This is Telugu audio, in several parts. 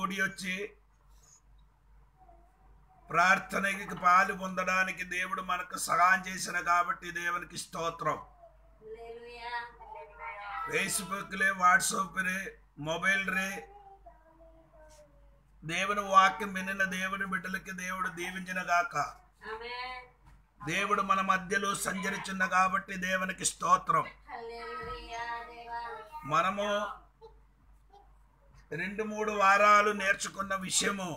కూడి వచ్చి ప్రార్థనకి పాలు పొందడానికి దేవుడు మనకు సహాయం చేసిన కాబట్టి దేవునికి స్తోత్రం హల్లెలూయా ఫేస్బుక్ లే వాట్సాప్ రే మొబైల్ రే దేవుని వాక్యం వినిన దేవుని బిడ్డలకి దేవుడు దీవించిన గాక ఆమేన్ దేవుడు మన మధ్యలో సంచరించిన కాబట్టి దేవునికి స్తోత్రం హల్లెలూయా దేవా మనము రెండు మూడు వారాలు నేర్చుకున్న విషయము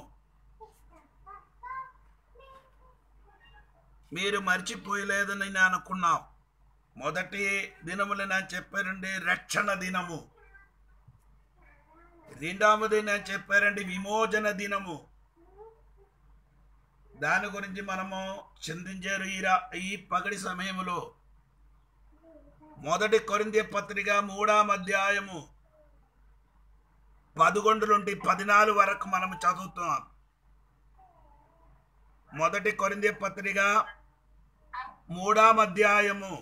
మీరు మర్చిపోయలేదని నేను అనుకున్నాం మొదటి దినములు నేను చెప్పారండి రక్షణ దినము రెండవది నేను చెప్పారండి విమోచన దినము దాని గురించి మనము చింతించారు ఈ రా ఈ పగడి సమయంలో మొదటి కొరింథీ పత్రిక మూడాం అధ్యాయము పదకొండు నుండి పద్నాలుగు వరకు మనం చదువుతున్నాం మొదటి కొరింథీ పత్రిక మూడాం అధ్యాయము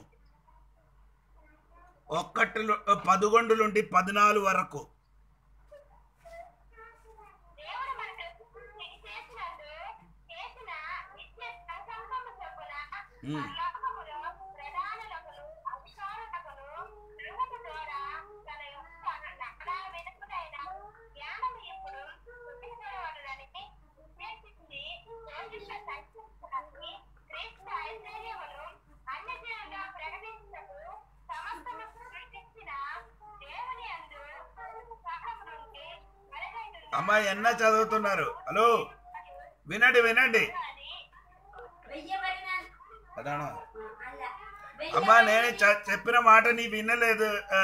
ఒక్కటి పదకొండు నుండి పద్నాలుగు వరకు దేవుడు మనకు చేసినట్టు చేసిన నిత్య సంకల్పము చొప్పున ఉమ్. పరలోకములో ప్రధానులకును, అధికారులకును, ప్రభువు ద్వారా తన యొక్క నక్కడా వెనుకడైన జ్ఞానము ఇప్పుడు పుట్టినవాడునని ఉద్దేశించి జ్యోతిష సంకల్పానికి క్రీస్తు ఐశ్వర్యమును అన్యజనులుగా ప్రకటించుటకు సమస్తము సృష్టించిన దేవుని యందు సహము నుండి వెలగైన అమ్మాయి ఎన్న చదువుతున్నారు హలో వినండి వినండి వెయ్యబడిన అదానా అల్ల అమ్మా నేను చ- చెప్పిన మాట నీ వినలేదు ఆ,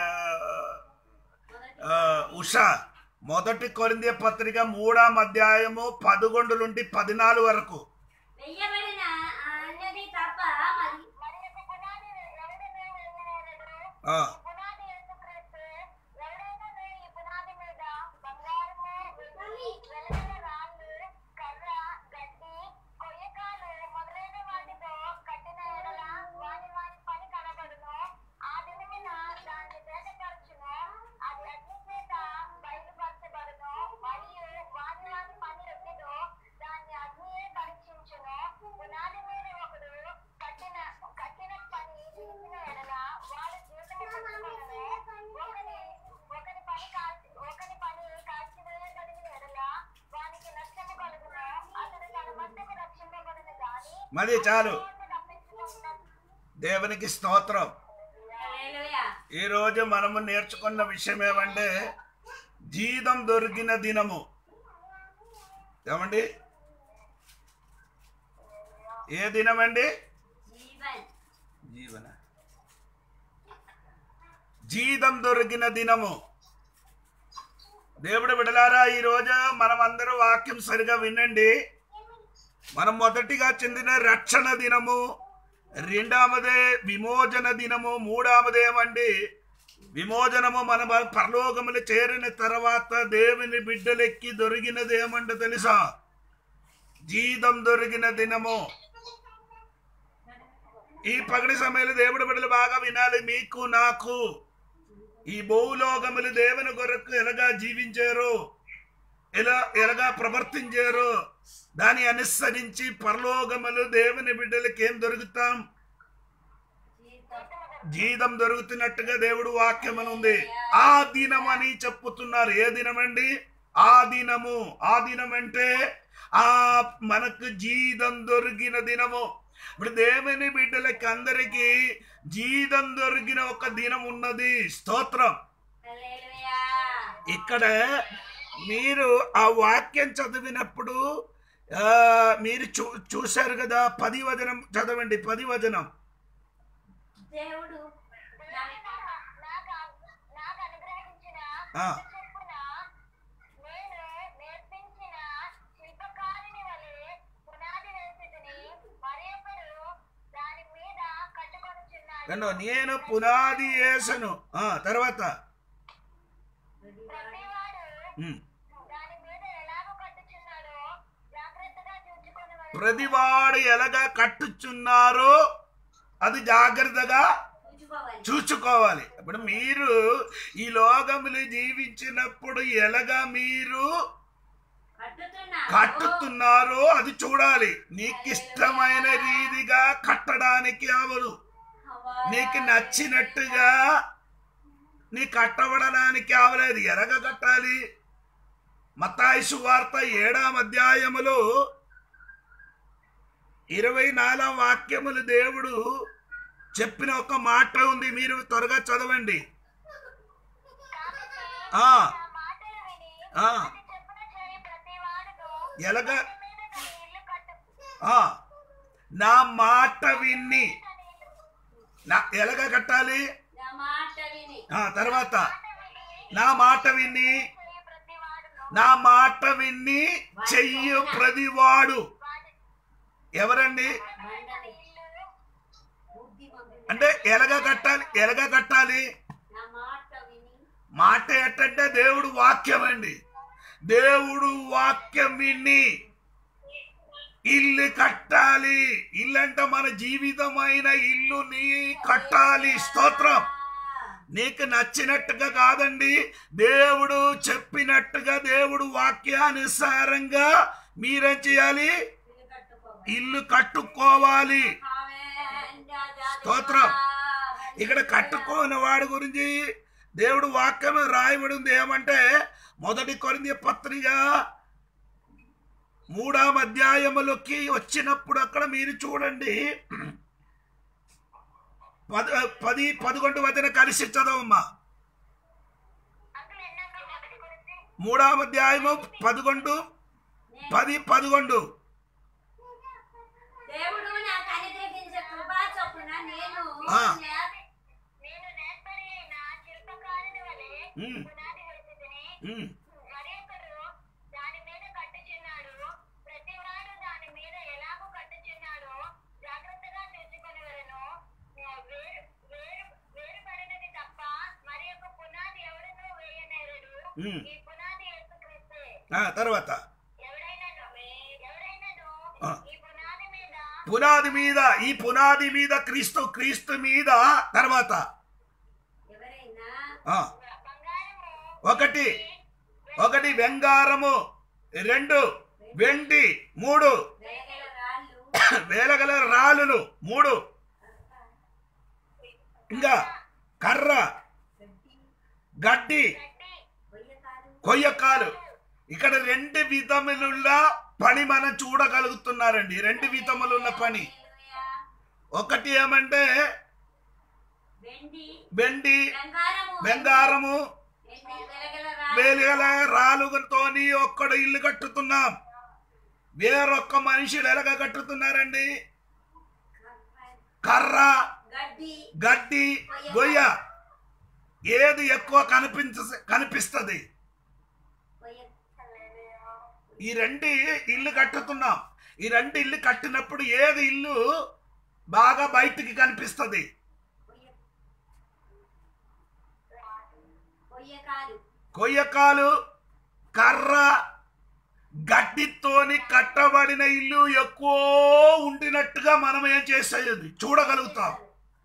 ఆ, ఉషా మొదటి కొరింథీ పత్రిక మూడాం అధ్యాయము పదకొండు నుండి పద్నాలుగు వరకు వెయ్యబడిన అన్నది తప్ప మరి మరి యొక్క పునాది ఎవడైనా వేయలేడు. ఆ, పునాది యేసుక్రీస్తు. ఎవడైనా ఈ పునాది మీద బంగారము, వెండి, వెలగల రాళ్ళు, కర్ర, గడ్డి, కొయ్యకాలు మొదలైన వాటితో కట్టిన ఎడల వాని వాని పని కనబడును. ఆ దినమున దాన్ని బయటపరచును. అది అగ్ని చేత బయలుపరచబడును. మరియు వాని వాని పని ఎట్టిదో దాన్ని అగ్నియే పరీక్షించును. పునాది మీద ఒకడు కట్టిన కట్టిన పని చేసిన ఎడల వాడు జీవితము పుచ్చుకొనును. ఒకని ఒకని పని కాల్చి ఒకని పని కాల్చివేయబడిన ఎడల వానికి నష్టము కలుగును. అతడు తన మట్టుకు రక్షింపబడును గాని మరి చాలు తప్పించుకున్న దేవునికి స్తోత్రం హల్లెలూయా ఈరోజు మనము నేర్చుకున్న విషయం ఏమంటే జీతం దొరికిన దినము ఏమండి ఏ దినం అండి జీవన్ జీవన జీతం దొరికిన దినము దేవుడు విడలారా ఈరోజు మనం అందరూ వాక్యం సరిగా వినండి మనం మొదటిగా చెందిన రక్షణ దినము రెండవదే విమోచన దినము మూడవదేమండి విమోచనము మన బ- పరలోకములు చేరిన తర్వాత దేవుని బిడ్డలెక్కి దొరికినది ఏమంటే తెలుసా జీతం దొరికిన దినము ఈ పగడి సమయంలో దేవుడి బిడ్డలు బాగా వినాలి మీకు నాకు ఈ భూలోకములు దేవుని కొరకు ఎలాగా జీవించారు ఎలా ఎలాగా ప్రవర్తించారు దాన్ని అనుసరించి పరలోకములు దేవుని బిడ్డలకి ఏం దొరుకుతాం జీతం దొరుకుతున్నట్టుగా దేవుడు వాక్యం అని ఉంది ఆ దినం అని చెప్పుతున్నారు ఏ దినం అండి ఆ దినము ఆ దినం అంటే ఆ మనకు జీతం దొరికిన దినము ఇప్పుడు దేవుని బిడ్డలకి అందరికీ జీతం దొరికిన ఒక దినం ఉన్నది స్తోత్రం హల్లెలూయా ఇక్కడ మీరు ఆ వాక్యం చదివినప్పుడు ఆ, మీరు చూ చూశారు కదా పది వచనం చదవండి పది వచనం దేవుడు నాకు నాకు అనుగ్రహించిన ఆ. చొప్పున నేను నేర్పించిన శిల్పకారుని వలె పునాది వేసితిని మరొకడు దాని మీద కట్టుకొనుచున్నాడు కన్నో నేను పునాది వేసను ఆ, తర్వాత ప్రతివాడు ఉమ్. దాని మీద ఎలాగో కట్టుచున్నాడో జాగ్రత్తగా చూచుకొని ప్రతివాడు ఎలాగా కట్టుచున్నారో అది జాగ్రత్తగా చూచుకోవాలి చూసుకోవాలి ఇప్పుడు మీరు ఈ లోకములు జీవించినప్పుడు ఎలాగా మీరు కట్టుతున్నారో అది చూడాలి నీకు ఇష్టమైన రీతిగా కట్టడానికి అవదు నీకు నచ్చినట్టుగా నీ కట్టబడడానికి అవలేదు ఎరగ కట్టాలి మతాయి సువార్త ఏడాం అధ్యాయములో ఇరవై నాలుగు వాక్యములు దేవుడు చెప్పిన ఒక మాట ఉంది మీరు త్వరగా చదవండి ఆ, నా మాటలు విని ఆ, అది చెప్పున చేయి ప్రతి వాడును ఎలగ మీద తన ఇల్లు కట్టు ఆ, నా మాట విన్ని నా ఎలాగ కట్టాలి నా మాట విని ఆ తర్వాత నా మాట విని చేయి ప్రతి వాడును నా మాట విని చెయ్యు ప్రతివాడు వాడి ఎవరండి మండలి ఇల్లు బుద్ధిమంతుడు అంటే ఎలాగ కట్టాలి ఎలాగ కట్టాలి నా మాట విని మాట ఏంటంటే దేవుడు వాక్యం అండి దేవుడు వాక్యం విని ఇల్లు కట్టాలి ఇల్లు అంటే మన జీవితమైన ఇల్లు నీ కట్టాలి స్తోత్రం నీకు నచ్చినట్టుగా కాదండి దేవుడు చెప్పినట్టుగా దేవుడు వాక్యానుసారంగా మీరేం చేయాలి ఇల్లు కట్టుకోవాలి ఇల్లు కట్టుకోవాలి ఆమేన్. రాజా స్తోత్రం. దేవా. ఇక్కడ కట్టుకోని వాడి గురించి దేవుడు వాక్యం రాయబడి ఉంది ఏమంటే మొదటి కొరింది పత్రిక మూడవ అధ్యాయములోకి వచ్చినప్పుడు అక్కడ మీరు చూడండి పద పది పదకొండు వదిన కలిసి చదవమ్మా అంకుల్ ఎన్నంగా మొదటి గురించి మూడవ అధ్యాయము పదకొండు పది పదకొండు దేవుడు నాకు అనుగ్రహించే కృపా చొప్పున నేను ఆ. నే- నేను నేర్పరి అయిన శిల్పకారుని వలె ఉమ్, పునాది వేసితిని ఉమ్, మరి ఒకరు దాని మీద కట్టుచున్నాడు ప్రతివాడు దాని మీద ఎలాగో కట్టుచున్నాడో జాగ్రత్తగా చూసుకొనవలెను వేరు వేరు వేరుపడినది తప్ప మరి ఒక పునాది ఎవడనూ వేయనేరడు ఉమ్. ఈ పునాది యేసుక్రీస్తే ఆ, తర్వాత ఎవరైనాను ఎవరైనాను ఆ. ఈ పునాది మీద పునాది మీద ఈ పునాది మీద క్రీస్తు క్రీస్తు మీద తర్వాత ఎవరైనా ఆ, బంగారము ఒకటి ఒకటి వెంగారము రెండు వెండి మూడు వెలగల రాళ్ళు వేలగల రాళ్ళులు మూడు ఇంకా కర్ర గడ్డి గడ్డి గడ్డి కొయ్యకాలు కొయ్యకాలు ఇక్కడ రెండు విధములున్న పని మనం చూడగలుగుతున్నారండి రెండు విధములున్న పని హల్లెలూయా. ఒకటి ఏమంటే వెండి వెండి బంగారము బెంగారము వెండి వెలగల రాళ్ళు వేలుగల రాలుగుతోని ఒక్కడు ఇల్లు కట్టుతున్నాం వేరొక్క మనుషుడు ఎలాగ కట్టుతున్నారండి కర్ర గడ్డి గడ్డి గొయ్య ఏది ఎక్కువ కనిపించ కనిపిస్తుంది కొయ్య ఈ రెండు ఇల్లు కట్టుతున్నాం ఈ రెండు ఇల్లు కట్టినప్పుడు ఏది ఇల్లు బాగా బయటికి కనిపిస్తుంది కొయ్య కొయ్యకాలు కొయ్యకాలు కర్ర గడ్డితోని కట్టబడిన ఇల్లు ఎక్కువ ఉండినట్టుగా మనం ఏం చేసేది చూడగలుగుతాం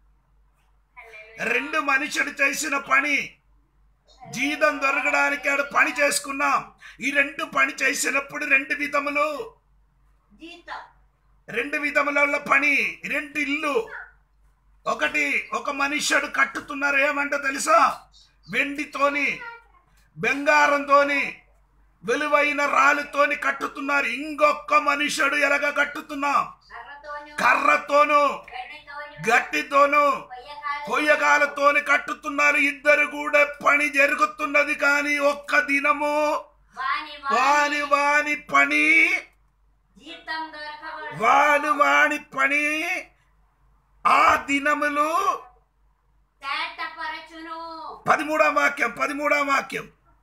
రెండు మనుషుడు చేసిన పని జీతం దొరకడానికి ఆడు పని చేసుకున్నాం ఈ రెండు పని చేసినప్పుడు రెండు విధములు జీతం రెండు విధముల పని రెండు ఇల్లు ఒకటి ఒక మనుష్యుడు కట్టుతున్నారు ఏమంటే తెలుసా వెండితోని బంగారంతోని విలువైన రాళ్ళతోని కట్టుతున్నారు ఇంకొక మనుష్యుడు ఎలాగ కట్టుతున్నాం కర్రతోను కర్రతోను గడ్డితోను గట్టితోను కొయ్యకాలు కొయ్యగాలతోని కట్టుతున్నారు ఇద్దరు కూడా పని జరుగుతున్నది కానీ ఒక్క దినము వాని వాని వాని పని జీతం దొరకబడు వాని వాని పని ఆ దినములు తేటపరచును పదిమూడవ వాక్యం పదిమూడవ వాక్యం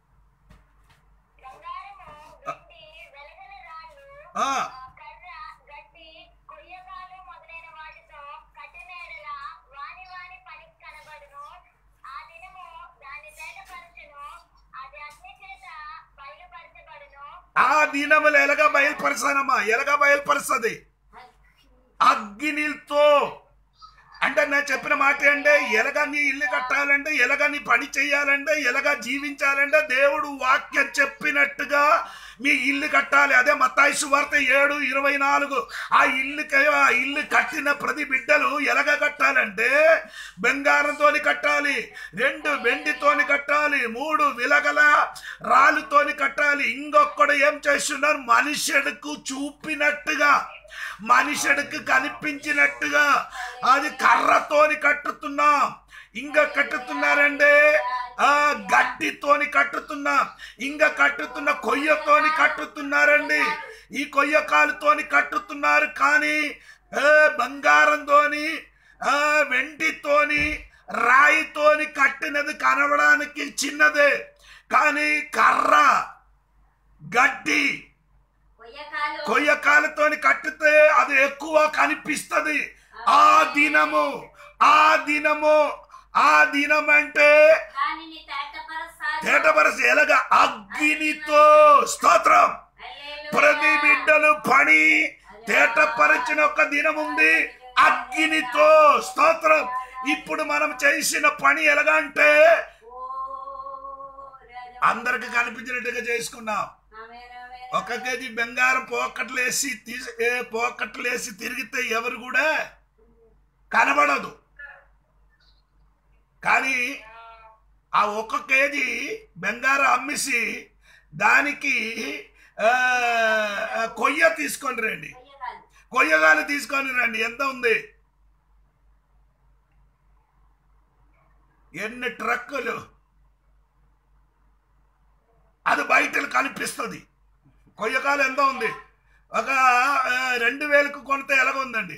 బంగారము వెండి వెలగల రాళ్ళు ఆ, కర్ర గడ్డి కొయ్యకాలు మొదలైన వాటితో కట్టిన ఎడల వాని వాని పని కనబడును ఆ దినము దాని తేటపరచును అది అగ్ని చేత బయలుపరచబడును ఆ దినములు ఎలాగ బయలుపరచానమ్మా ఎలాగ బయలుపరుస్తుంది అగ్నితో అంటే నేను చెప్పిన మాట అంటే ఎలాగా నీ ఇల్లు కట్టాలంటే ఎలాగా నీ పని చేయాలంటే ఎలాగా జీవించాలంటే దేవుడు వాక్యం చెప్పినట్టుగా మీ ఇల్లు కట్టాలి అదే మత్తాయి సువార్త ఏడు ఇరవై నాలుగు ఆ ఇల్లుకి ఆ ఇల్లు కట్టిన ప్రతి బిడ్డలు ఎలాగ కట్టాలంటే బంగారంతోని కట్టాలి రెండు వెండితోని కట్టాలి మూడు విలగల రాళ్ళతోని కట్టాలి ఇంకొకడు ఏం చేస్తున్నారు మనుషుడుకు చూపినట్టుగా మనుషుడికి కనిపించినట్టుగా అది కర్రతోని కట్టుతున్నాం ఇంకా కట్టుతున్నారంటే ఆ గడ్డితోని కట్టుతున్నాం ఇంకా కట్టుతున్న కొయ్యతోని కట్టుతున్నారండి ఈ కొయ్య కాలుతోని కట్టుతున్నారు కానీ ఆ, బంగారంతోని ఆ, వెండితోని రాయితోని కట్టినది కనబడానికి చిన్నదే కానీ కర్ర గడ్డి కొయ్యకాలు కొయ్యకాలతోని కట్టితే అది ఎక్కువ కనిపిస్తది ఆ దినము ఆ దినము ఆ దినం అంటే దానిని తేటపరచాలి తేటపరసి ఎలాగ అగ్నితో స్తోత్రం ప్రతి బిడ్డలు పని తేటపరిచిన ఒక దినం ఉంది అగ్నితో స్తోత్రం ఇప్పుడు మనం చేసిన పని ఎలాగంటే ఓ రాజా. అందరికి కనిపించినట్టుగా చేసుకున్నాం ఆమె రావే. ఒక కేజీ బంగారం పోకట్లేసి తీసి ఏ పోకట్లేసి తిరిగితే ఎవరు కూడా కనబడదు కానీ ఆ ఒక కేజీ బంగారం అమ్మేసి దానికి ఆ, ఆ, కొయ్య తీసుకొని రండి కొయ్యకాలు. కొయ్యగాలు తీసుకొని రండి ఎంత ఉంది ఎన్ని ట్రక్కులు అది బయట కనిపిస్తుంది కొయ్యకాలు ఎంత ఉంది ఒక ఆ, రెండు వేలకు కొనితే ఎలాగ ఉందండి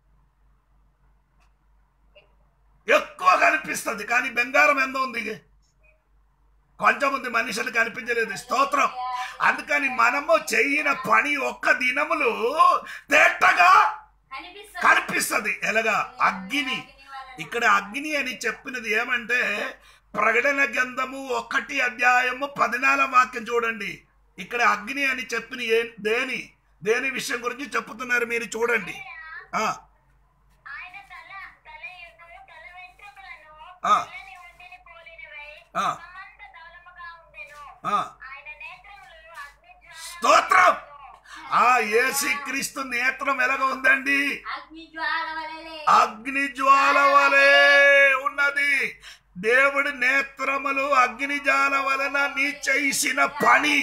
ఎక్కువ కనిపిస్తుంది కానీ బంగారం ఎంత ఉంది కొంచెం ఉంది మనుషులు కనిపించలేదు స్తోత్రం అందుకని మనము చెయ్యిన పని ఒక్క దినములు తేటగా కనిపిస్తుంది. కనిపిస్తుంది ఎలాగా అగ్ని ఇక్కడ అగ్ని అని చెప్పినది ఏమంటే ప్రకటన గ్రంథము ఒకటి అధ్యాయము పదినాలుగు వాక్యం చూడండి ఇక్కడ అగ్ని అని చెప్పిన ఏ- దేని దేని విషయం గురించి చెప్పుతున్నారు మీరు చూడండి ఆ ఆయన తల తలయును తల వెంట్రుకలను ఆ. తెల్లని ఉండిని పోలినవై ఆ. సమంత ధవలముగా ఉండెను ఆ. ఆయన నేత్రములు అగ్నిజ్వాల స్తోత్రం ఆ ఏసి క్రీస్తు నేత్రం ఎలాగ ఉందండి అగ్ని జ్వాల వలె అగ్ని జ్వాల వలె ఉన్నది దేవుడి నేత్రములు అగ్ని జ్వాల వలన నీ చేసిన పని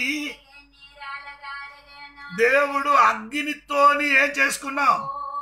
దేవుడు అగ్నితోని ఏం చేసుకున్నాం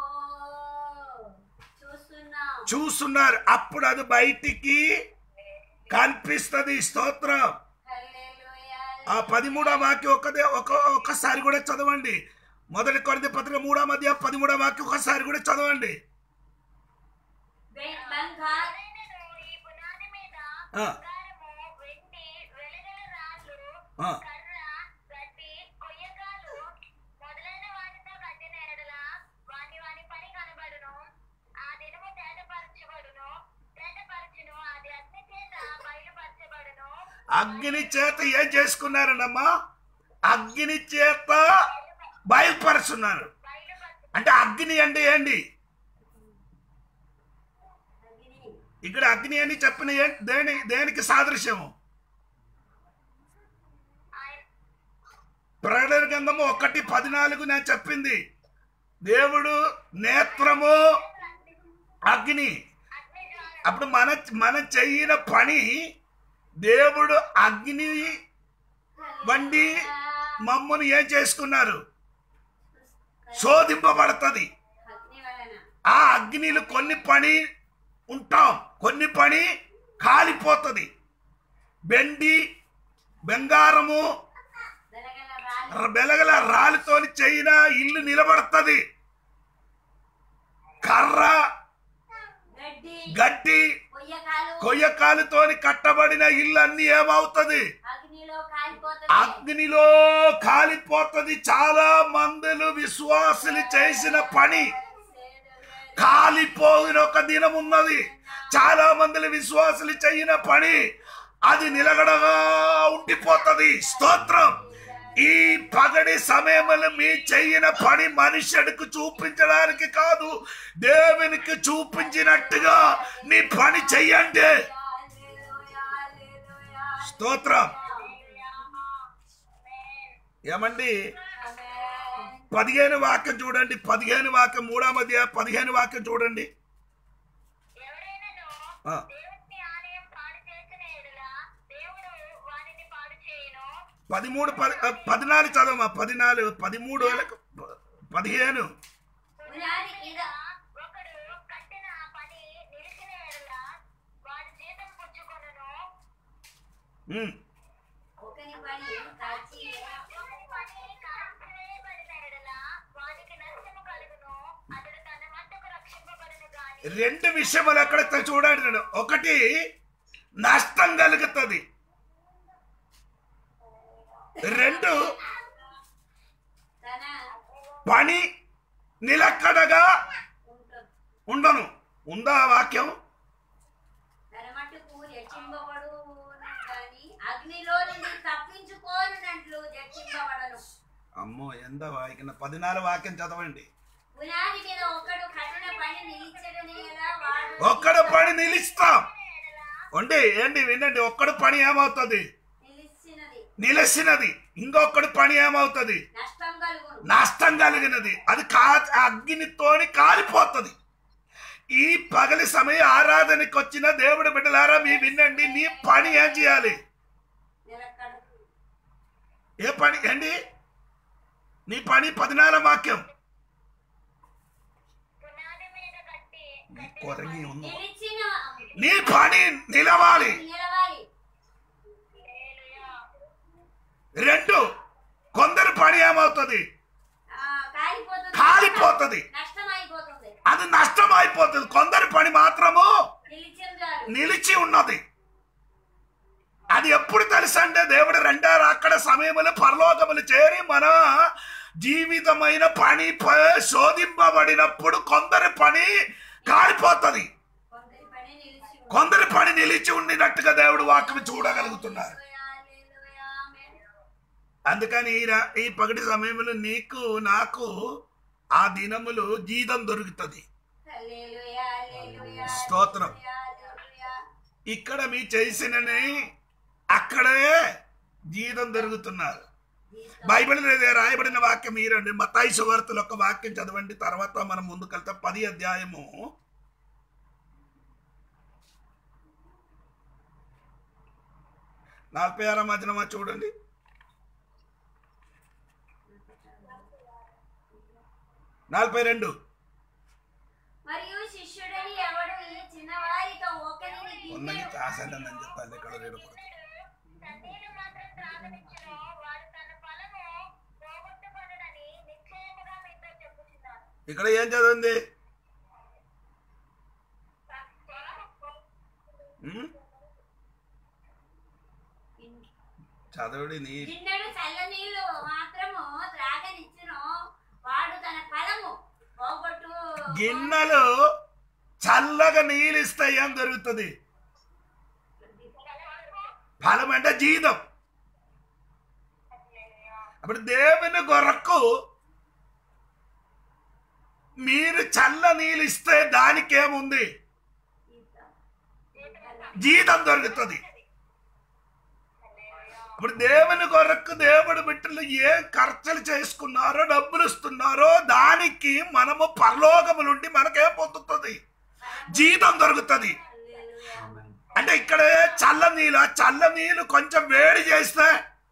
చూస్తున్నాం చూస్తున్నారు అప్పుడు అది బయటికి కనిపిస్తుంది స్తోత్రం హల్లెలూయా. ఆ పదిమూడో వాక్యం ఒక్కదే ఒక ఒక్కసారి కూడా చదవండి మొదటి కొరింథీ పత్రిక మూడో మధ్య పదిమూడో వాక్యం ఒకసారి కూడా చదవండి బె- బంగారు అయినను ఈ పునాది మీద ఆ. బంగారము వెండి వెలగల రాళ్ళు ఆ. కర్ర గడ్డి కొయ్యకాలు మొదలైన వాటితో కట్టిన ఎడల వాని వాని పని కనబడును ఆ దినము తేటపరచబడును తేటపరచును అది అగ్ని చేత బయలుపరచబడును అగ్ని చేత ఏం చేసుకున్నారనమ్మా అగ్ని చేత బయలుపరుస్తున్నారు బయలుపరచు అంటే అగ్ని అంటే ఏంటి అగ్ని ఇక్కడ అగ్ని అని చెప్పిన ఏ- దేని దేనికి సాదృశ్యము ఆయన ప్రకటన గ్రంథము ఒకటి పద్నాలుగు నేను చెప్పింది దేవుడు నేత్రము అగ్ని అగ్ని జ్వాల అప్పుడు మన మన చెయ్యిన పని దేవుడు అగ్ని వండి మమ్మల్ని ఏం చేసుకున్నారు శోధింపబడుతుంది అగ్ని వలన ఆ అగ్నిలు కొన్ని పని ఉంటాం కొన్ని పని కాలిపోతుంది వెండి బంగారము వెలగల రాళ్ళు బెలగల రాలితోని చేయిన ఇల్లు నిలబడుతుంది కర్ర గడ్డి గడ్డి కొయ్యకాలు కొయ్యకాలుతోని కట్టబడిన ఇల్లు అన్ని ఏమవుతుంది అగ్నిలో కాలిపోతుంది అగ్నిలో కాలిపోతుంది చాలా మందులు విశ్వాసులు చేసిన పని కాలిపోయిన ఒక దినం ఉన్నది చాలా మంది విశ్వాసులు చేయన పని అది నిలగడగా ఉండిపోతుంది స్తోత్రం ఈ పగడి సమయములు మీ చెయ్యిన పని మనుష్యుడికి చూపించడానికి కాదు దేవునికి చూపించినట్టుగా నీ పని చెయ్యండి స్తోత్రం ఏమండి పదిహేను వాక్యం చూడండి పదిహేను వాక్యం మూడో మధ్య పదిహేను వాక్యం చూడండి ఎవరైనాను ఆ. దేవుని ఆలయం పాడు చేసిన ఎడల దేవుడు వానిని పాడు చేయను పదిమూడు పది ఆ, పద్నాలుగు చదవమా పదినాలుగు పదిమూడు వేలకు ప- పదిహేను పునాది కింద ఒకడు కట్టిన పని నిలిచిన ఎడల వాడి జీతం పుచ్చుకొనును ఉమ్. ఒకని పని కాచి ఒకని పని కాల్చివేయబడిన ఎడల వానికి నష్టము కలుగును అతడు తన మట్టుకు రక్షింపబడును గాని రెండు విషయములు అక్కడ త- చూడండి నేను. ఒకటి నష్టం కలుగుతుంది రెండు తన పని నిలక్కడగా ఉంటుంది ఉండను ఉందా ఆ వాక్యం తన మట్టుకు రక్షింపబడు కానీ అగ్నిలో నుండి తప్పించుకోనున్నట్లు రక్షింపబడను అమ్మో ఎంత వాకిన పదినాలుగు వాక్యం చదవండి పునాది మీద ఒకడు కఠిన పని నిలిచడనే ఎలా వాడు ఒక్కడు పని నిలుస్తాం ఉండి ఏంటి వినండి ఒక్కడు పని ఏమవుతుంది నిలిచినది నిలిచినది ఇంకొకడు పని ఏమవుతుంది నష్టం కలుగును నష్టం కలిగినది అది కా అగ్నితోని కాలిపోతుంది ఈ పగలి సమయ ఆరాధనకి వచ్చిన దేవుడు బిడ్డలారా మీ వినండి నీ పని ఏం చేయాలి నిలకడ ఏ పని ఏంటి నీ పని పదినాలుగు వాక్యం పునాది మీద కట్టి నీ కొరగి ఉంది నిలిచిన నీ పని నిలవాలి నిలవాలి రెండు కొందరు పని ఏమవుతుంది ఆ, కాలిపోతుంది కాలిపోతుంది నష్టం అయిపోతుంది అది నష్టం అయిపోతుంది కొందరి పని మాత్రము నిలిచిన చాలు నిలిచి ఉన్నది అది ఎప్పుడు తెలుసు అంటే దేవుడు రెండో అక్కడ సమయములు పరలోకములు చేరి మన జీవితమైన పని ప- శోధింపబడినప్పుడు కొందరి పని కాలిపోతుంది కొందరి పని నిలిచి ఉంది. కొందరి పని నిలిచి ఉండినట్టుగా దేవుడు వాక్యం చూడగలుగుతున్నారు హల్లెలూయా, ఆమేన్. అందుకని ఈ రా- ఈ పగటి సమయంలో నీకు నాకు ఆ దినములు జీతం దొరుకుతుంది హల్లెలూయా, హల్లెలూయా, స్తోత్రం. హల్లెలూయా. ఇక్కడ మీ చేసినని అక్కడే జీతం దొరుకుతున్నారు బైబిల్ మీద రాయబడిన వాక్యం మీరండి మతాయి సువార్తలు ఒక వాక్యం చదవండి తర్వాత మనం ముందుకెళ్తాం పది అధ్యాయము నలభై ఆరో మధ్యనమా చూడండి నలభై రెండు మరియు శిష్యుడని ఎవడు ఈ చిన్నవారితో ఒకరిని ఉన్నది గిన్నెడు కాసండి అని చెప్పాలి ఇక్కడ రేడకూడదు తన్నీరు మాత్రం త్రాగనిచ్చును వాడు తన ఫలము పోగొట్టుకొనునని నిశ్చయముగా మీతో చెప్పుచున్నాను ఇక్కడ ఏం చదివింది ఉం? చదవడి నీ గిన్నెడు చల్లనీళ్ళు మాత్రము త్రాగనిచ్చును వాడు తన ఫలము పోగొట్టు గిన్నెలు చల్లగా నీళ్ళు ఇస్తే ఏం జరుగుతుంది ఫలం అంటే జీతం అప్పుడు దేవుని కొరకు మీరు చల్ల నీళ్ళు ఇస్తే దానికి ఏముంది జీతం దొరుకుతుంది ఇప్పుడు దేవుని కొరకు దేవుడు బిడ్డలు ఏ ఖర్చులు చేసుకున్నారో డబ్బులు ఇస్తున్నారో దానికి మనము పరలోకము నుండి మనకే పొందుతుంది జీతం దొరుకుతుంది అంటే ఇక్కడ చల్ల నీళ్ళు ఆ చల్ల నీళ్ళు కొంచెం వేడి చేస్తే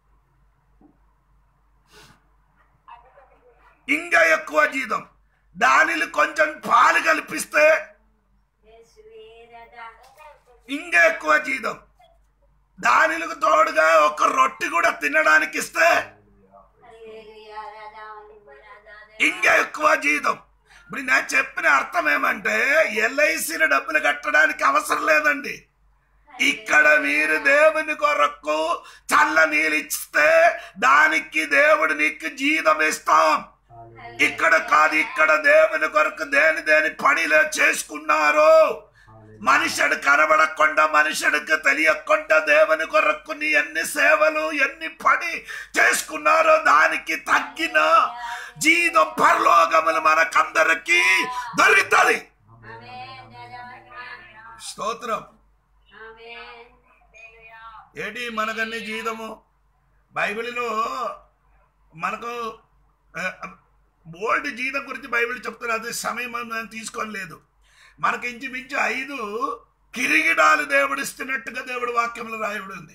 ఇంకా ఎక్కువ జీతం దానిలో కొంచెం పాలు కల్పిస్తే యేసువే రాజా. ఇంకా ఎక్కువ జీతం దానిలకు తోడుగా ఒక రొట్టి కూడా తినడానికి ఇస్తే హల్లెలూయా, రాజా, రాజా, ఇంకా ఎక్కువ జీతం ఇప్పుడు నేను చెప్పిన అర్థం ఏమంటే ఎల్ఐసిని డబ్బులు కట్టడానికి అవసరం లేదండి ఇక్కడ మీరు దేవుని కొరకు చల్ల నీళ్ళు ఇస్తే దానికి దేవుడు నీకు జీతం ఇస్తాం ఇక్కడ కాదు ఇక్కడ దేవుని కొరకు దేని దేని పనిలో చేసుకున్నారు మనుషుడు కనబడకుండా మనుషుడికి తెలియకుండా దేవుని కొరకు నీ ఎన్ని సేవలు ఎన్ని పని చేసుకున్నారో దానికి తగ్గిన జీవితం పరలోకములు మనకందరికి దొరుకుతుంది ఆమేన్ రాజా స్తోత్రం ఆమేన్ ఏంటి మనకన్ని జీవితము బైబిల్లో మనకు బోల్డ్ జీవితం గురించి బైబిల్ చెప్తున్నారు అది సమయం మనం తీసుకోలేదు మనకి ఇంచుమించు ఐదు కిరీగిడాలు దేవుడు ఇస్తున్నట్టుగా దేవుడు వాక్యంలో రాయబడి ఉంది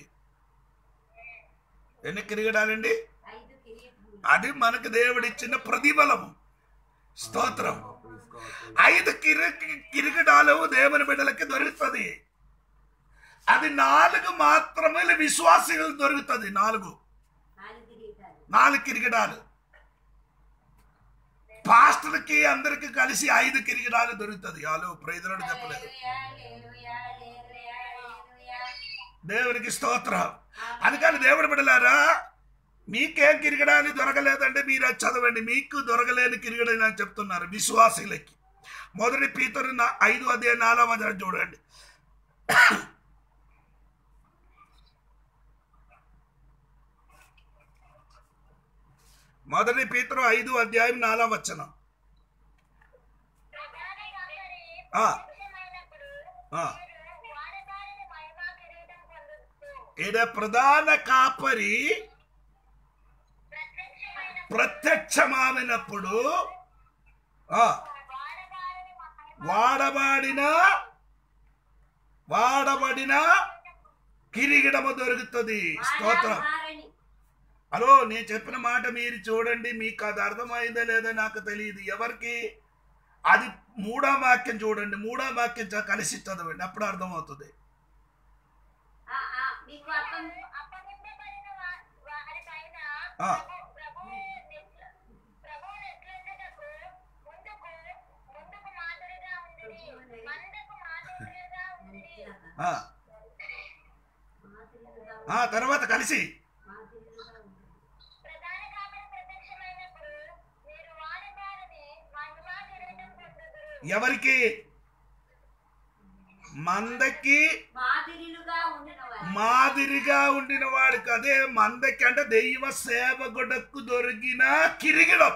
ఎన్ని కిరీగిడాలండి ఐదు కిరీటములు అది మనకు దేవుడు ఇచ్చిన ప్రతిఫలము స్తోత్రం ఐదు కిరి కిరీగిడాలు దేవుని బిడ్డలకి దొరుకుతుంది అది నాలుగు మాత్రమే విశ్వాసిகள் దొరుకుతుంది నాలుగు నాలుగు కిరీటాలు నాలుగు కిరికిడాలు పాస్టర్కి అందరికి కలిసి ఐదు కిరికిడాలు దొరుకుతుంది వాళ్ళు ప్రైజులను చెప్పలేదు హల్లెలూయా హల్లెలూయా హల్లెలూయా హల్లెలూయా దేవునికి స్తోత్రం అందుకని దేవుడు బిడ్డలారా మీకేం కిరిగడాలు దొరకలేదంటే మీరు అది చదవండి మీకు దొరకలేని కిరిగడని అని చెప్తున్నారు విశ్వాసులకి మొదటి పీతరు నా ఐదు అదే నాలుగు వచనం చూడండి మొదటి పీతరు ఐదు అధ్యాయం నాలుగు వచనం ప్రధాన కాపరి ఆ, ప్రత్యక్షమైనప్పుడు ఆ. మీరు వాడబారిన మహిమా కిరీటం పొందుతూ ఈడ ప్రధాన కాపరి ప్రత్యక్షమైన ప్రత్యక్షమామినప్పుడు ఆ, వాడబారిన మహిమ వాడబాడిన వాడబడిన కిరీటము దొరుకుతుంది స్తోత్రం వాడబారని హలో నేను చెప్పిన మాట మీరు చూడండి మీకు అది అర్థమైందో లేదో నాకు తెలియదు ఎవరికి అది మూడో వాక్యం చూడండి మూడో వాక్యం చ- కలిసి చదవండి అప్పుడు అర్థమవుతుంది ఆ, ఆ, మీకు అర్థం అప్పగింపబడిన వా- వారిపైన ఆ. ప్రభు- ప్రభువు నెట్ల- ప్రభువు నెట్లుండుటకు ముందుకు ముందుకు మాదిరిగా ఉండిరి. మందకు మాదిరిగా ఉండిరి. ఆ, ఆ, తర్వాత కలిసి ప్రధాన కాపరి ప్రత్యక్షమైనప్పుడు మీరు వాడబారని మహిమా కిరీటం పొందుదురు. ఎవరికి మందకి మాదిరిలుగా ఉండిన వారు మాదిరిగా ఉండిన వాడికి అదే మందకి అంటే దైవ సేవకుడకు దొరికిన కిరిగిడం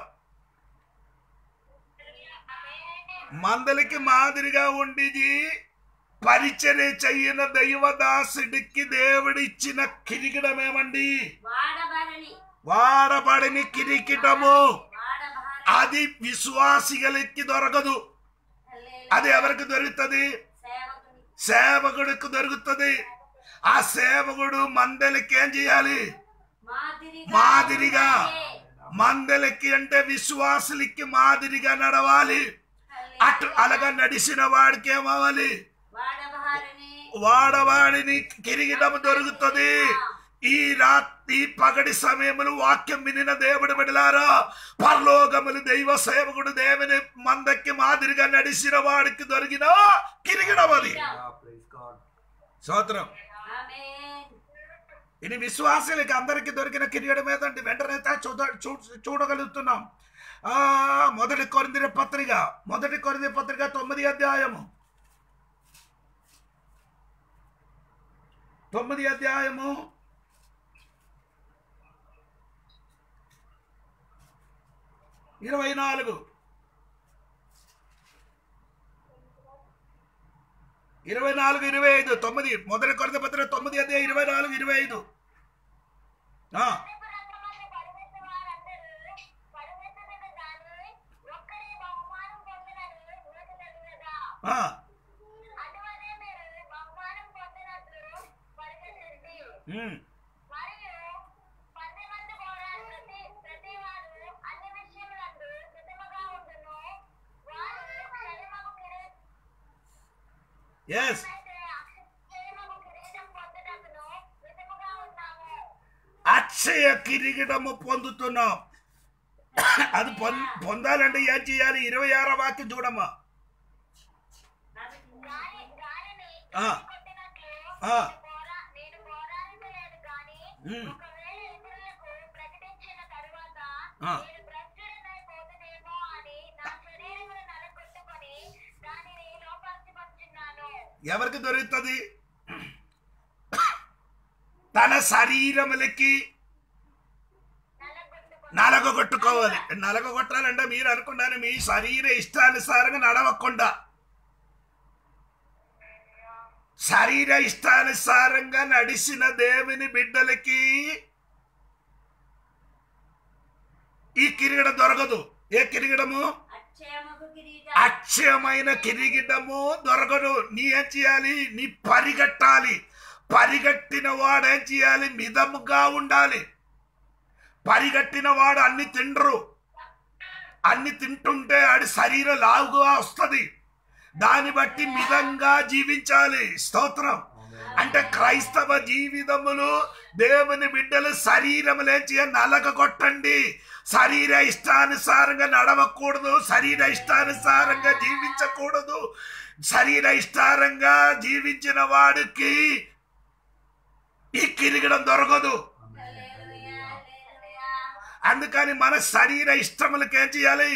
మందలకి మాదిరిగా ఉండిది పరిచర్య చెయ్యిన దైవదాసుడికి దేవుడిచ్చిన కిరికిడం ఏమండి వాడబారని వాడబడిని కిరీకిటము వాడబారని అది విశ్వాసిಗಳಿಗೆ దొరకదు హల్లెలూయా. అది ఎవరికి దొరుకుతుంది సేవకుని సేవకుడికి దొరుకుతుంది ఆ సేవకుడు మందలకి ఏం చేయాలి మాదిరిగా మాదిరిగా ఉండాలి. మందలకి అంటే విశ్వాసులకి మాదిరిగా నడవాలి హల్లెలూయా. అటు అలాగా నడిచిన వాడికి ఏమవ్వాలి వాడబారని వాడవాడిని కిరీటం దొరుకుతుంది ఈ రాత్రి పగటి సమయములు వాక్యం వినిన దేవుడు బిడలారా పరలోకములు దైవ సేవకుడు దేవుని మందకి మాదిరిగా నడిచిన వాడికి దొరికిన కిరీటం అది స్తోత్రం ఆమేన్ ఇది విశ్వాసులకి అందరికి దొరికిన కిరీటం ఏదంటే వెంటనే తా- చూడ చూ- చూడగలుగుతున్నాం ఆ మొదటి కొరింది పత్రిక మొదటి కొరింది పత్రిక తొమ్మిది అధ్యాయము తొమ్మిది అధ్యాయము ఇరవై నాలుగు ఇరవై నాలుగు ఇరవై ఐదు తొమ్మిది మొదటి కొరత పత్రిక తొమ్మిది అధ్యాయం ఇరవై నాలుగు ఇరవై ఐదు ఆ, రేపు రంగమందు పరుగెత్తు వారందరూ పరుగెత్తుటకు గాని ఒక్కరే బహుమానం పొందునని మీకు తెలియదా? ఆ, అందువలనే మీరు బహుమానం పొందినట్లు పరుగెత్తండి. ఉమ్, మరియు పది మంది పోరాడు ప్రతి ప్రతివాడు అన్ని విషయములందు మితముగా ఉండును. వారు క్షయమగు కిరీ- yes అయితే అక్షయమగు కిరీటం పొందుటకును మితముగా ఉన్నాము. అక్షయ కిరీటము పొందుతున్నాం అది పొం- పొందాలంటే ఏం చేయాలి ఇరవై ఆరో వాక్యం చూడమ్మా గాలి గాలిని ఆ. కొట్టినట్లు ఆ. నేను పోరా- నేను పోరాడలేదు గాని ఉమ్. ఒకవేళ ఇతరులకు ప్రకటించిన తరువాత ఆ. నేను భ్రష్టుడనై పోదునేమో అని నా శరీరమును నలగొట్టుకొని దానిని లోపరచుకొచ్చున్నాను ఎవరికి దొరుకుతుంది తన శరీరములకి నలగొట్టుకోవాలి నలగొట్టాలంటే మీరు అనుకున్నారు మీ శరీర ఇష్టానుసారంగా నడవకుండా శరీర ఇష్టానుసారంగా నడిచిన దేవుని బిడ్డలకి ఈ కిరీడం దొరకదు ఏ కిరీడము అక్షయముకు కిరీటం అక్షయమైన కిరీటము దొరకదు నీ ఏం చేయాలి నీ పరిగెట్టాలి పరిగెట్టిన వాడు ఏం చేయాలి మిదముగా ఉండాలి పరిగెట్టిన వాడు అన్ని తిండ్రు అన్ని తింటుంటే ఆడి శరీరం లావుగా వస్తుంది దాన్ని బట్టి మితంగా జీవించాలి స్తోత్రం అంటే క్రైస్తవ జీవితములు దేవుని బిడ్డలు శరీరములే చేయ నలగ కొట్టండి శరీర ఇష్టానుసారంగా నడవకూడదు శరీర ఇష్టానుసారంగా జీవించకూడదు శరీర ఇష్టారంగా జీవించిన వాడికి ఈ కిరిగడం దొరకదు హల్లెలూయా, హల్లెలూయా. అందుకని మన శరీర ఇష్టములకి ఏం చేయాలి